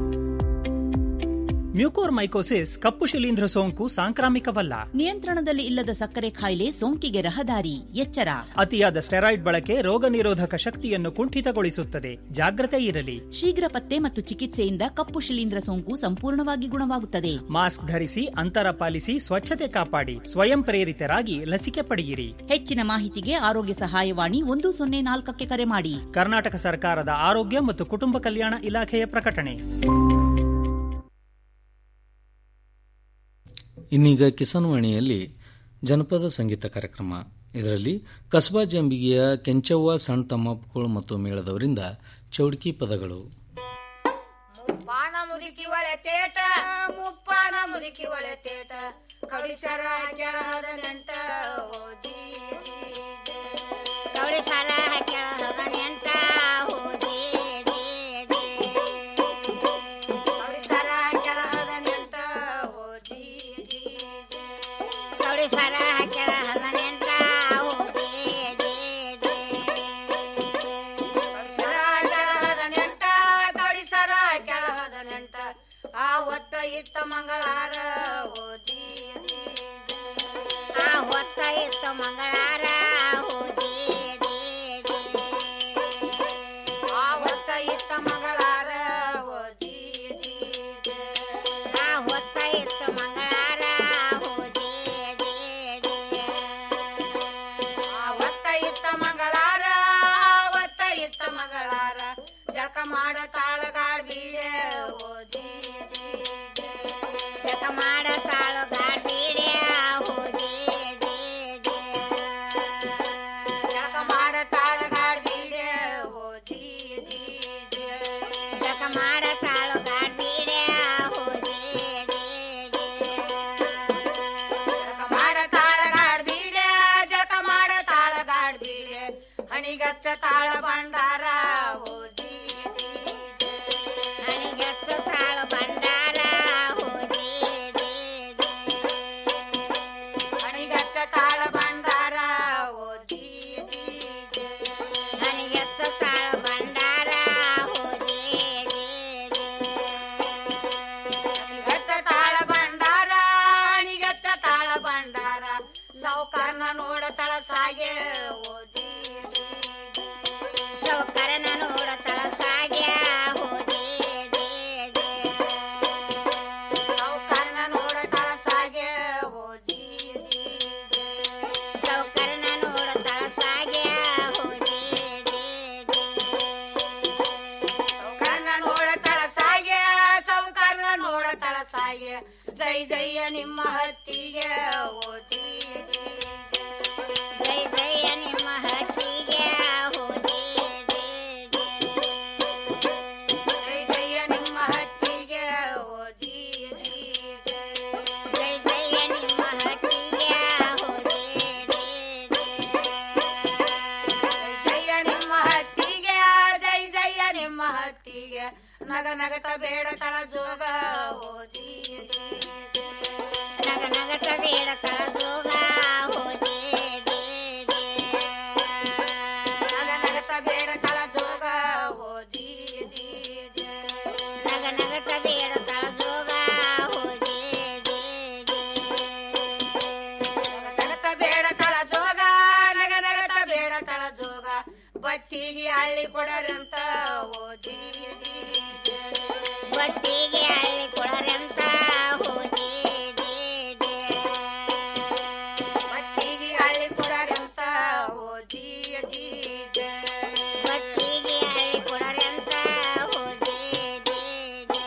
ಮ್ಯೂಕೋರ್ಮೈಕೋಸಿಸ್ ಕಪ್ಪು ಶಿಲೀಂಧ್ರ ಸೋಂಕು ಸಾಂಕ್ರಾಮಿಕವಲ್ಲ ನಿಯಂತ್ರಣದಲ್ಲಿ ಇಲ್ಲದ ಸಕ್ಕರೆ ಕಾಯಿಲೆ ಸೋಂಕಿಗೆ ರಹದಾರಿ ಎಚ್ಚರ ಅತಿಯಾದ ಸ್ಟೆರಾಯ್ಡ್ ಬಳಕೆ ರೋಗ ನಿರೋಧಕ ಶಕ್ತಿಯನ್ನು ಕುಂಠಿತಗೊಳಿಸುತ್ತದೆ ಜಾಗ್ರತೆ ಇರಲಿ ಶೀಘ್ರ ಪತ್ತೆ ಮತ್ತು ಚಿಕಿತ್ಸೆಯಿಂದ ಕಪ್ಪು ಶಿಲೀಂಧ್ರ ಸೋಂಕು ಸಂಪೂರ್ಣವಾಗಿ ಗುಣವಾಗುತ್ತದೆ ಮಾಸ್ಕ್ ಧರಿಸಿ ಅಂತರ ಪಾಲಿಸಿ ಸ್ವಚ್ಛತೆ ಕಾಪಾಡಿ ಸ್ವಯಂ ಪ್ರೇರಿತರಾಗಿ ಲಸಿಕೆ ಪಡೆಯಿರಿ ಹೆಚ್ಚಿನ ಮಾಹಿತಿಗೆ ಆರೋಗ್ಯ ಸಹಾಯವಾಣಿ ಒಂದು ಸೊನ್ನೆ ನಾಲ್ಕಕ್ಕೆ ಕರೆ ಮಾಡಿ ಕರ್ನಾಟಕ ಸರ್ಕಾರದ ಆರೋಗ್ಯ ಮತ್ತು ಕುಟುಂಬ ಕಲ್ಯಾಣ ಇಲಾಖೆಯ ಪ್ರಕಟಣೆ ಇನ್ನೀಗ ಕಿಸಾನ್ವಾಣಿಯಲ್ಲಿ ಜನಪದ ಸಂಗೀತ ಕಾರ್ಯಕ್ರಮ ಇದರಲ್ಲಿ ಕಸಬಾ ಜಂಬಿಗೆಯ ಕೆಂಚವ್ವ ಸಣ್ಣ ತಮ್ಮಪ್ಪಗಳು ಮತ್ತು ಮೇಳದವರಿಂದ ಚೌಡ್ಕಿ ಪದಗಳು ಪಾನ ಮುದುಕಿ ಒಳೆ ತೇಟ ಮುಪ್ಪಾನ ಮುದುಕಿ ಒಳೆ ತೇಟ ಕಡಿಸರ ಕೆಳಹದ ನೆಂಟ ಓ ಜೀ ಜೀ ಜೇ. ಕಡಿಸರ ಕೆಳಹದ ನೆಂಟ ಓ ಜೀ ಜೀ ಜೇ. ಕಡಿಸರ ಕೆಳಹದ ನೆಂಟ ಓ ಜೀ ಜೀ ಜೇ. ಕಡಿಸರ ಕೆಳಹದ ನೆಂಟ ಓ ಜೀ ಜೀ ಜೇ. ಕಡಿಸರ ಕೆಳಹದ ನೆಂಟ ಕಡಿಸರ ಕೆಳಹದ ನೆಂಟ ಆ ಹೊತ್ತ ಇಟ್ಟ ಮಂಗಳಾರ ಓ ಜೀ ಜೀ ಜೇ. ಆ ಹೊತ್ತ ಇಟ್ಟ ಮಂಗಳಾರ ಓ ಜೀ ಜೀ ಜೇ. ಆ ಹೊತ್ತ ಇಟ್ಟ ಮಂಗಳಾರ ಓ ಜೀ ಜೀ ಜೇ. ಆ ಹೊತ್ತ ಇಟ್ಟ ಮಂಗಳಾರ ಓ ಜೀ ಜೀ ಜೇ. ಆ ಹೊತ್ತ ಇಟ್ಟ ಮಂಗಳಾರ ಆ ಹೊತ್ತ ಇಟ್ಟ ಮಂಗಳಾರ ಜಳಕ ಮಾಡ ತಾಳಗಾಡ್ ಬೀಡೆ ಓ ಜೀ ಜೀ ಜೇ. ಜಳಕ ಮಾಡ ತಾಳಗಾಡ್ ಬೀಡೆ ಓ ಜೀ ಜೀ ಜೇ. ಜಳಕ ಮಾಡ ತಾಳಗಾಡ್ ಬೀಡೆ ಓ ಜೀ ಜೀ ಜೇ. ಜಳಕ ಮಾಡ ತಾಳಗಾಡ್ ಬೀಡೆ ಓ ಜೀ ಜೀ ಜೇ. ಜಳಕ ಮಾಡ ತಾಳಗಾಡ್ ಬೀಡೆ ಜಳಕ ಮಾಡ ತಾಳಗಾಡ್ ಬೀಡೆ ಹನಿಗಚ್ಚ ತಾಳ ಭಂಡಾರ ಓ ಜೀ ಜೀ ಜೇ. ಹನಿಗಚ್ಚ ತಾಳ ಭಂಡಾರ ಓ ಜೀ ಜೀ ಜೇ. ಹನಿಗಚ್ಚ ತಾಳ ಭಂಡಾರ ಓ ಜೀ ಜೀ ಜೇ. ಹನಿಗಚ್ಚ ತಾಳ ಭಂಡಾರ ಓ ಜೀ ಜೀ ಜೇ. ಹನಿಗಚ್ಚ ತಾಳ ಭಂಡಾರ ಹನಿಗಚ್ಚ ತಾಳ ಭಂಡಾರ ಸಾವುಕಾರನ ನೋಡತಳ ಸಾಗೆ ಓ ಜೀ ಜೀ ಜೇ. ಸಾವುಕಾರನ ನೋಡತಳ ಸಾಗೆ ಓ ಜೀ ಜೀ ಜೇ. ಸಾವುಕಾರನ ನೋಡತಳ ಸಾಗೆ ಓ ಜೀ ಜೀ ಜೇ. ಸಾವುಕಾರನ ನೋಡತಳ ಸಾಗೆ ಓ ಜೀ ಜೀ ಜೇ. ಸೌಕರ್ನ ನೋಡತಳ ಸಾಗೆ ಸೌಕರ್ನ ನೋಡತಳ ಸಾಗೆ ಜೈ ಜಯ ನಿಮ್ಮ ಹತ್ತಿಗೆ ಓ ಜೀ ಜೀ ಜೇ. ಜೈ ಜಯ ನಿಮ್ಮ ಹತ್ತಿಗೆ ಓ ಜೀ ಜೀ ಜೇ. ಜೈ ಜಯ ನಿಮ್ಮ ಹತ್ತಿಗೆ ಓ ಜೀ ಜೀ ಜೇ. ಜೈ ಜಯ ನಿಮ್ಮ ಹತ್ತಿಗೆ ಓ ಜೀ ಜೀ ಜೇ. ಜಯ ನಿಮ್ಮ ಹತ್ತಿಗೆ ಜೈ ಜಯ ನಿಮ್ಮ ಹತ್ತಿಗೆ ನಗ ನಗತ ಬೇಡ ತಳ ಜೋಗ ಓ ಜೀ ಜೀ ಜೇ. ನಗ ನಗತ ಬೇಡ ತಳ ಜೋಗ ಓ ಜೀ ಜೀ ಜೇ. ನಗ ನಗತ ಬೇಡ ತಳ ಜೋಗ ಓ ಜೀ ಜೀ ಜೇ. ನಗ ನಗತ ಬೇಡ ತಳ ಜೋಗ ಓ ಜೀ ಜೀ ಜೇ. ನಗತ ಬೇಡ ತಳ ಜೋಗ ನಗ ನಗತ ಬೇಡ ತಳ ಜೋಗ ಬತ್ತಿಗೆ ಹಳ್ಳಿ ಕೊಡರಂತ ಓ ಜೀ ಜೀ ಜೇ. ಬತ್ತಿಗೆ ಹಳ್ಳಿ ಕೊಡರಂತ ಓ ಜೀ ಜೀ ಜೇ. ಬತ್ತಿಗೆ ಹಳ್ಳಿ ಕೊಡರಂತ ಓ ಜೀ ಜೀ ಜೇ. ಬತ್ತಿಗೆ ಹಳ್ಳಿ ಕೊಡರಂತ ಓ ಜೀ ಜೀ ಜೇ.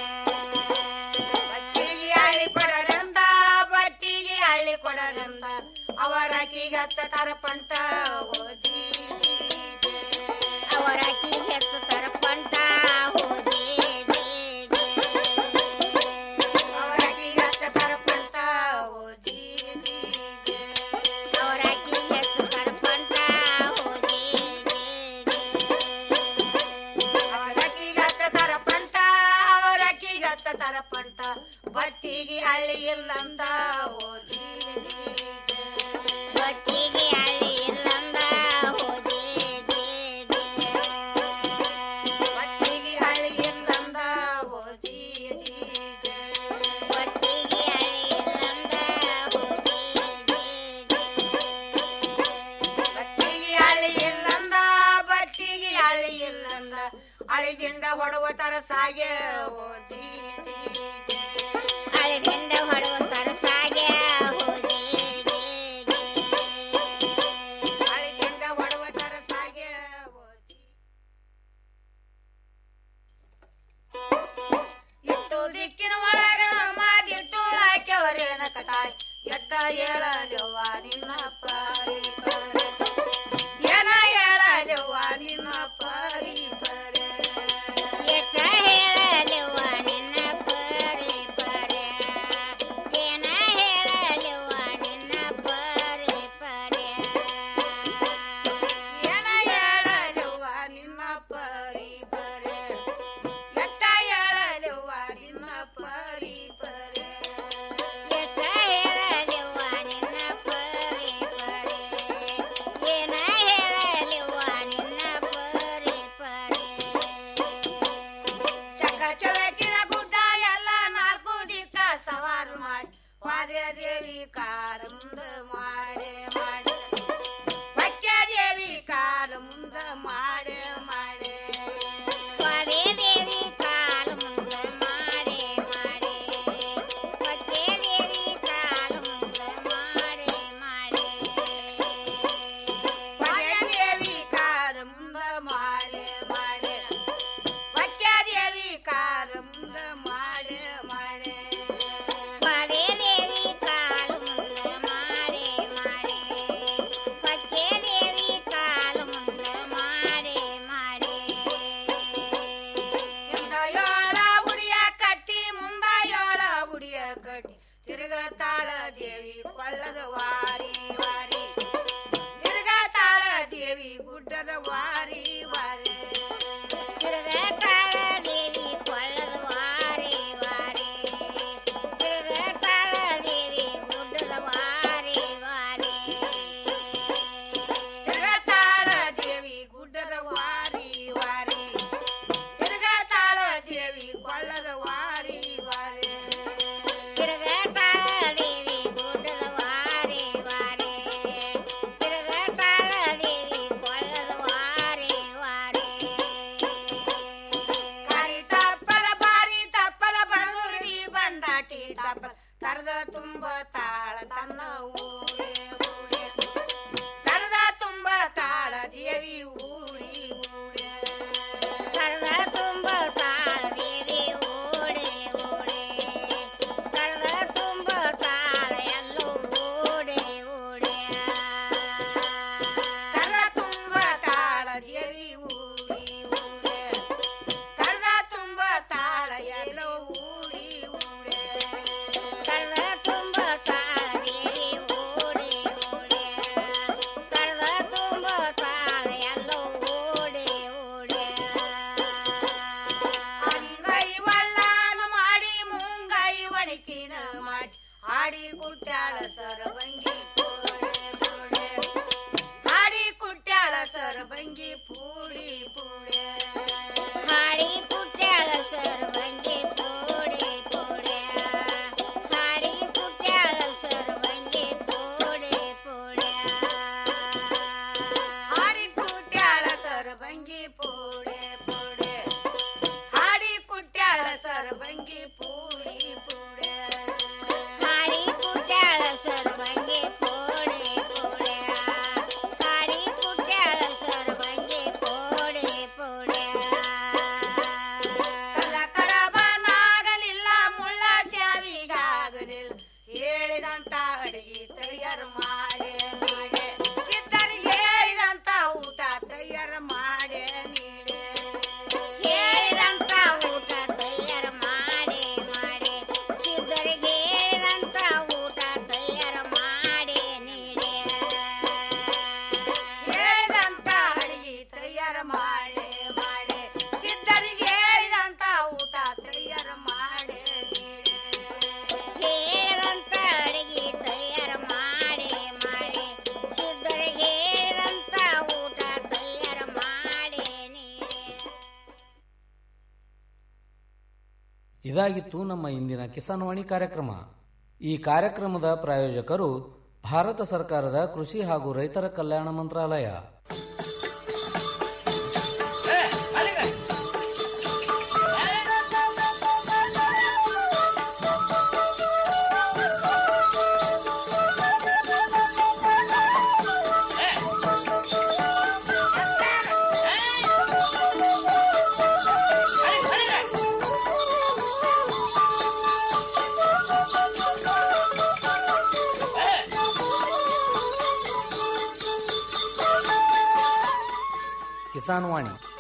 ಬತ್ತಿಗೆ ಹಳ್ಳಿ ಕೊಡರಂತ ಬತ್ತಿಗೆ ಹಳ್ಳಿ ಕೊಡರಂತ ಅವರ ಅಕ್ಕಿಗೆ ಹಚ್ಚತಾರ ಪಂಟ ಓ ಜೀ ಜೀ ಜೇ. ಅವರ ಅಕ್ಕಿಗೆ ಹಚ್ಚತಾರ ಪಂಟ ಓ ಜೀ ಜೀ ಜೇ. ಅವರ ಅಕ್ಕಿಗೆ ಹಚ್ಚತಾರ ಪಂಟ ಓ ಜೀ ಜೀ ಜೇ. ಅವರ ಅಕ್ಕಿಗೆ ಹಚ್ಚತಾರ ಪಂಟ ಓ ಜೀ ಜೀ ಜೇ. ಅವರ ಅಕ್ಕಿಗೆ ಹಚ್ಚತಾರ ಪಂಟ ಅವರ ಅಕ್ಕಿಗೆ ಹಚ್ಚತಾರ ಪಂಟ ಬತ್ತಿಗೆ ಹಳ್ಳಿ ಇಲ್ಲಂದ ಓ ಜೀ ಜೀ ಜೇ. ಬತ್ತಿಗೆ ಹಳ್ಳಿ ಇಲ್ಲಂದ ಓ ಜೀ ಜೀ ಜೇ. ಬತ್ತಿಗೆ ಹಳ್ಳಿ ಇಲ್ಲಂದ ಓ ಜೀ ಜೀ ಜೇ. ಬತ್ತಿಗೆ ಹಳ್ಳಿ ಇಲ್ಲಂದ ಓ ಜೀ ಜೀ ಜೇ. ಬತ್ತಿಗೆ ಹಳ್ಳಿ ಇಲ್ಲಂದ ಬತ್ತಿಗೆ ಹಳ್ಳಿ ಇಲ್ಲಂದ ಅಳಿದಿಂದ ಹೊಡುವ ತರ ಸಾಗೆ ಓ ಜೀ ಜೀ ಜೇ. ಅಳಿದಿಂದ ಹೊಡುವ ತರ ಸಾಗೆ ಓ ಜೀ ಜೀ ಜೇ. ಅಳಿದಿಂದ ಹೊಡುವ ತರ ಸಾಗೆ ಓ ಜೀ. ಇಟ್ಟು ದಿಕ್ಕಿನ ಒಳಗ ಮಾದಿಟ್ಟು ಹಾಕ್ಯವರೇನ ಹೇಳಲಿವ್ವ ನಿನ್ನ ಪರಿ ಪರಿ ಏನ ಹೇಳಲಿವ್ವ ನಿನ್ನ ಪರಿ ಪರಿ ಎಷ್ಟ ಹೇಳಲಿವ್ವ ನಿನ್ನ ಪರಿ ಪರಿ ಏನ ಹೇಳಲಿವ್ವ ನಿನ್ನ ಪರಿ ಪರಿ ಏನ ಹೇಳಲಿವ್ವ ನಿನ್ನ ಪರಿ ಪರಿ ಎಷ್ಟ ಹೇಳಲಿವ್ವ ನಿನ್ನ ಪರಿ ಪರಿ ಎಷ್ಟ ಹೇಳಲಿವ್ವ ನಿನ್ನ ಪರಿ ಪರಿ ಏನ ಹೇಳಲಿವ್ವ ನಿನ್ನ ಪರಿ ಪರಿ ಚಕ ಚಳಕಿನ ಗುಡ್ಡ ಎಲ್ಲ ನಾಲ್ಕು ದಿಕ್ಕ ಸವಾರು ಮಾಡಿ ವಾದ್ಯ ದೇವಿ ಕಾರ ಮುಂದೆ ಮಾಡೆ ಮಾಡೆ ಮಕ್ಯ ದೇವಿ ಕಾರ ಮುಂದೆ ಮಾಡೆ ಮಾಡೆ ವಾದೇ ದೇವಿ ಕಾಲ ಮುಂದೆ ಮಾಡೆ ಮಾಡೆ ಪಕ್ಕೆ ದೇವಿ ಕಾಲ ಮುಂದೆ ಮಾಡೆ ಮಾಡೆ ವಾದ್ಯ ದೇವಿ ಕಾರ ಮುಂದೆ ಮಾಡೆ ಮಾಡೆ ಮಕ್ಯ ದೇವಿ ಕಾರ ಮುಂದೆ ಮಾಡೆ ಮಾಡೆ ವಾದೇ ದೇವಿ ಕಾಲ ಮುಂದೆ ಮಾಡೆ ಮಾಡೆ ಪಕ್ಕೆ ದೇವಿ ಕಾಲ ಮುಂದೆ ಮಾಡೆ ಮಾಡೆ ಹಿಂದ ಯೋಳ ಉಡಿಯ ಕಟ್ಟಿ ಮುಂದ ಯೋಳ ಉಡಿಯ ಕಟ್ಟಿ ತಿರುಗತಾಳ ದೇವಿ ಕೊಳ್ಳದ ವಾರಿ ವಾರಿ ತಿರುಗತಾಳ ದೇವಿ ಗುಡ್ಡದ ವಾರಿ ವಾರಿ ತಿರುಗತಾಳ ದೇವಿ ಕೊಳ್ಳದ ವಾರೆ ವಾರೆ ತಿರುಗತಾಳ ದೇವಿ ಗುಡ್ಡದ ವಾರೆ ವಾರೆ ತಿರುಗತಾಳ ದೇವಿ ಗುಡ್ಡದ ವಾರಿ ವಾರಿ ತಿರುಗತಾಳ ದೇವಿ ಕೊಳ್ಳದ ವಾರಿ ವಾರಿ ತಿರುಗತಾಳ ದೇವಿ ಗುಡ್ಡದ ವಾರೆ ವಾರೆ ತಿರುಗತಾಳ ದೇವಿ ಕೊಳ್ಳದ ವಾರೆ ವಾರೆ ಕಾರಿ ತಪ್ಪಲ ಬಾರಿ ತಪ್ಪಲ ಬಣದುರ್ವಿ ಬಂಡಾಟಿ ತಪ್ಪಲ ತರದ ತುಂಬ ತಾಳ ತನ್ನ ಊರೇ ಊರೇ ತರದ ತುಂಬ ತಾಳ ದೇವಿ ಊರಿ ಊರೇ ಕರ್ವ ತುಂಬ ತಾಳ ದೇವಿ ಓಡೆ ಓಡೆ ಕರ್ವ ತುಂಬ ತಾಳ ಎಲ್ಲೋ ಓಡೆ ಓಡೆ ಕರ್ದ ತುಂಬ ತಾಳ ದೇವಿ ಊರಿ ಊರೇ ಕರ್ದ ತುಂಬ ತಾಳ ಎಲ್ಲೋ ಊರಿ ಊರೇ ಕರ್ವ ತುಂಬ ತಾಳ ದೇವಿ ಓಡೆ ಓಡೆ ಕರ್ವ ತುಂಬ ತಾಳ ಎಲ್ಲೋ ಓಡೆ ಓಡೆ ಅಂಗೈ ಒಳ್ಳಾನ ಮಾಡಿ ಮುಂಗೈ ಒಣಕಿನ ಮಾಡಿ ಹಾಡಿ ಕುಟ್ಟಾಳ ಸರಬಂಗಿ ಪೋಡೆ ಪೋಡೆ ಹಾಡಿ ಕುಟ್ಟಾಳ ಸರಬಂಗಿ ಪೂಡಿ ಪೂಡೆ ಹಾಡಿ ಕುಟ್ಯಾಳ ಸರ್ವಂಗೆ ಪೋಡೆ ಪೋಡೆ ಹಾಡಿ ಕುಟ್ಯಾಳ ಸರ್ವಂಗೆ ಪೋಡೆ ಪೋಡೆ ಹಾಡಿ ಕುಟ್ಟಾಳ ಸರಬಂಗಿ ಪೋಡೆ ಪೋಡೆ ಹಾಡಿ ಕುಟ್ಟಾಳ ಸರಬಂಗಿ ಪೂಡಿ ಪೂಡೆ ಹಾಡಿ ಕುಟ್ಯಾಳ ಸರ್ವಂಗೆ ಪೋಡೆ ಪೋಡೆ ಹಾಡಿ ಕುಟ್ಯಾಳ ಸರ್ವಂಗೆ ಪೋಡೆ ಪೋಡೆ ಕಲ ಕಡಬನಾಗಲಿಲ್ಲ ಮುಳ್ಳ ಶಾವಿಗಾಗಲಿಲ್ಲ ಹೇಳಿದಂತ ಅಡಿಗೆ ತಯಾರು ಮಾಡೆ ನೀಡೆ ಸಿದ್ಧರಿಗೆ ಹೇಳಿದಂತ ಊಟ ತಯಾರು ಮಾಡೆ ನೀಡೆ ಹೇಳಿದಂತ ಊಟ ತಯಾರ ಮಾಡೆ ಮಾಡೆ ಸಿದ್ಧರಿಗೆ ಹೇಳಿದಂತ ಊಟ ತಯಾರ ಮಾಡೆ ನೀಡೆ ಹೇಳಿದಂತ ಅಡಿಗೆ ತಯಾರು ಮಾಡೆ ಮಾಡೆ ಸಿದ್ಧರಿಗೆ ಹೇಳಿದಂತ ಊಟ ತಯಾರು ಮಾಡೆ ನೀಡೆ ಹೇಳಿದಂತ ಅಡಿಗೆ ತಯಾರ ಮಾಡೆ ಮಾಡೆ ಸಿದ್ಧರಿಗೆ ಹೇಳಿದಂತ ಊಟ ತಯಾರ ಮಾಡೆ ನೀಡೆ ಇದಾಗಿತ್ತು ನಮ್ಮ ಇಂದಿನ ಕಿಸಾನ್ವಾಣಿ ಕಾರ್ಯಕ್ರಮ ಈ ಕಾರ್ಯಕ್ರಮದ ಪ್ರಾಯೋಜಕರು ಭಾರತ ಸರ್ಕಾರದ ಕೃಷಿ ಹಾಗೂ ರೈತರ ಕಲ್ಯಾಣ ಮಂತ್ರಾಲಯ ಕಿಸಾನ್ ವಾಣಿ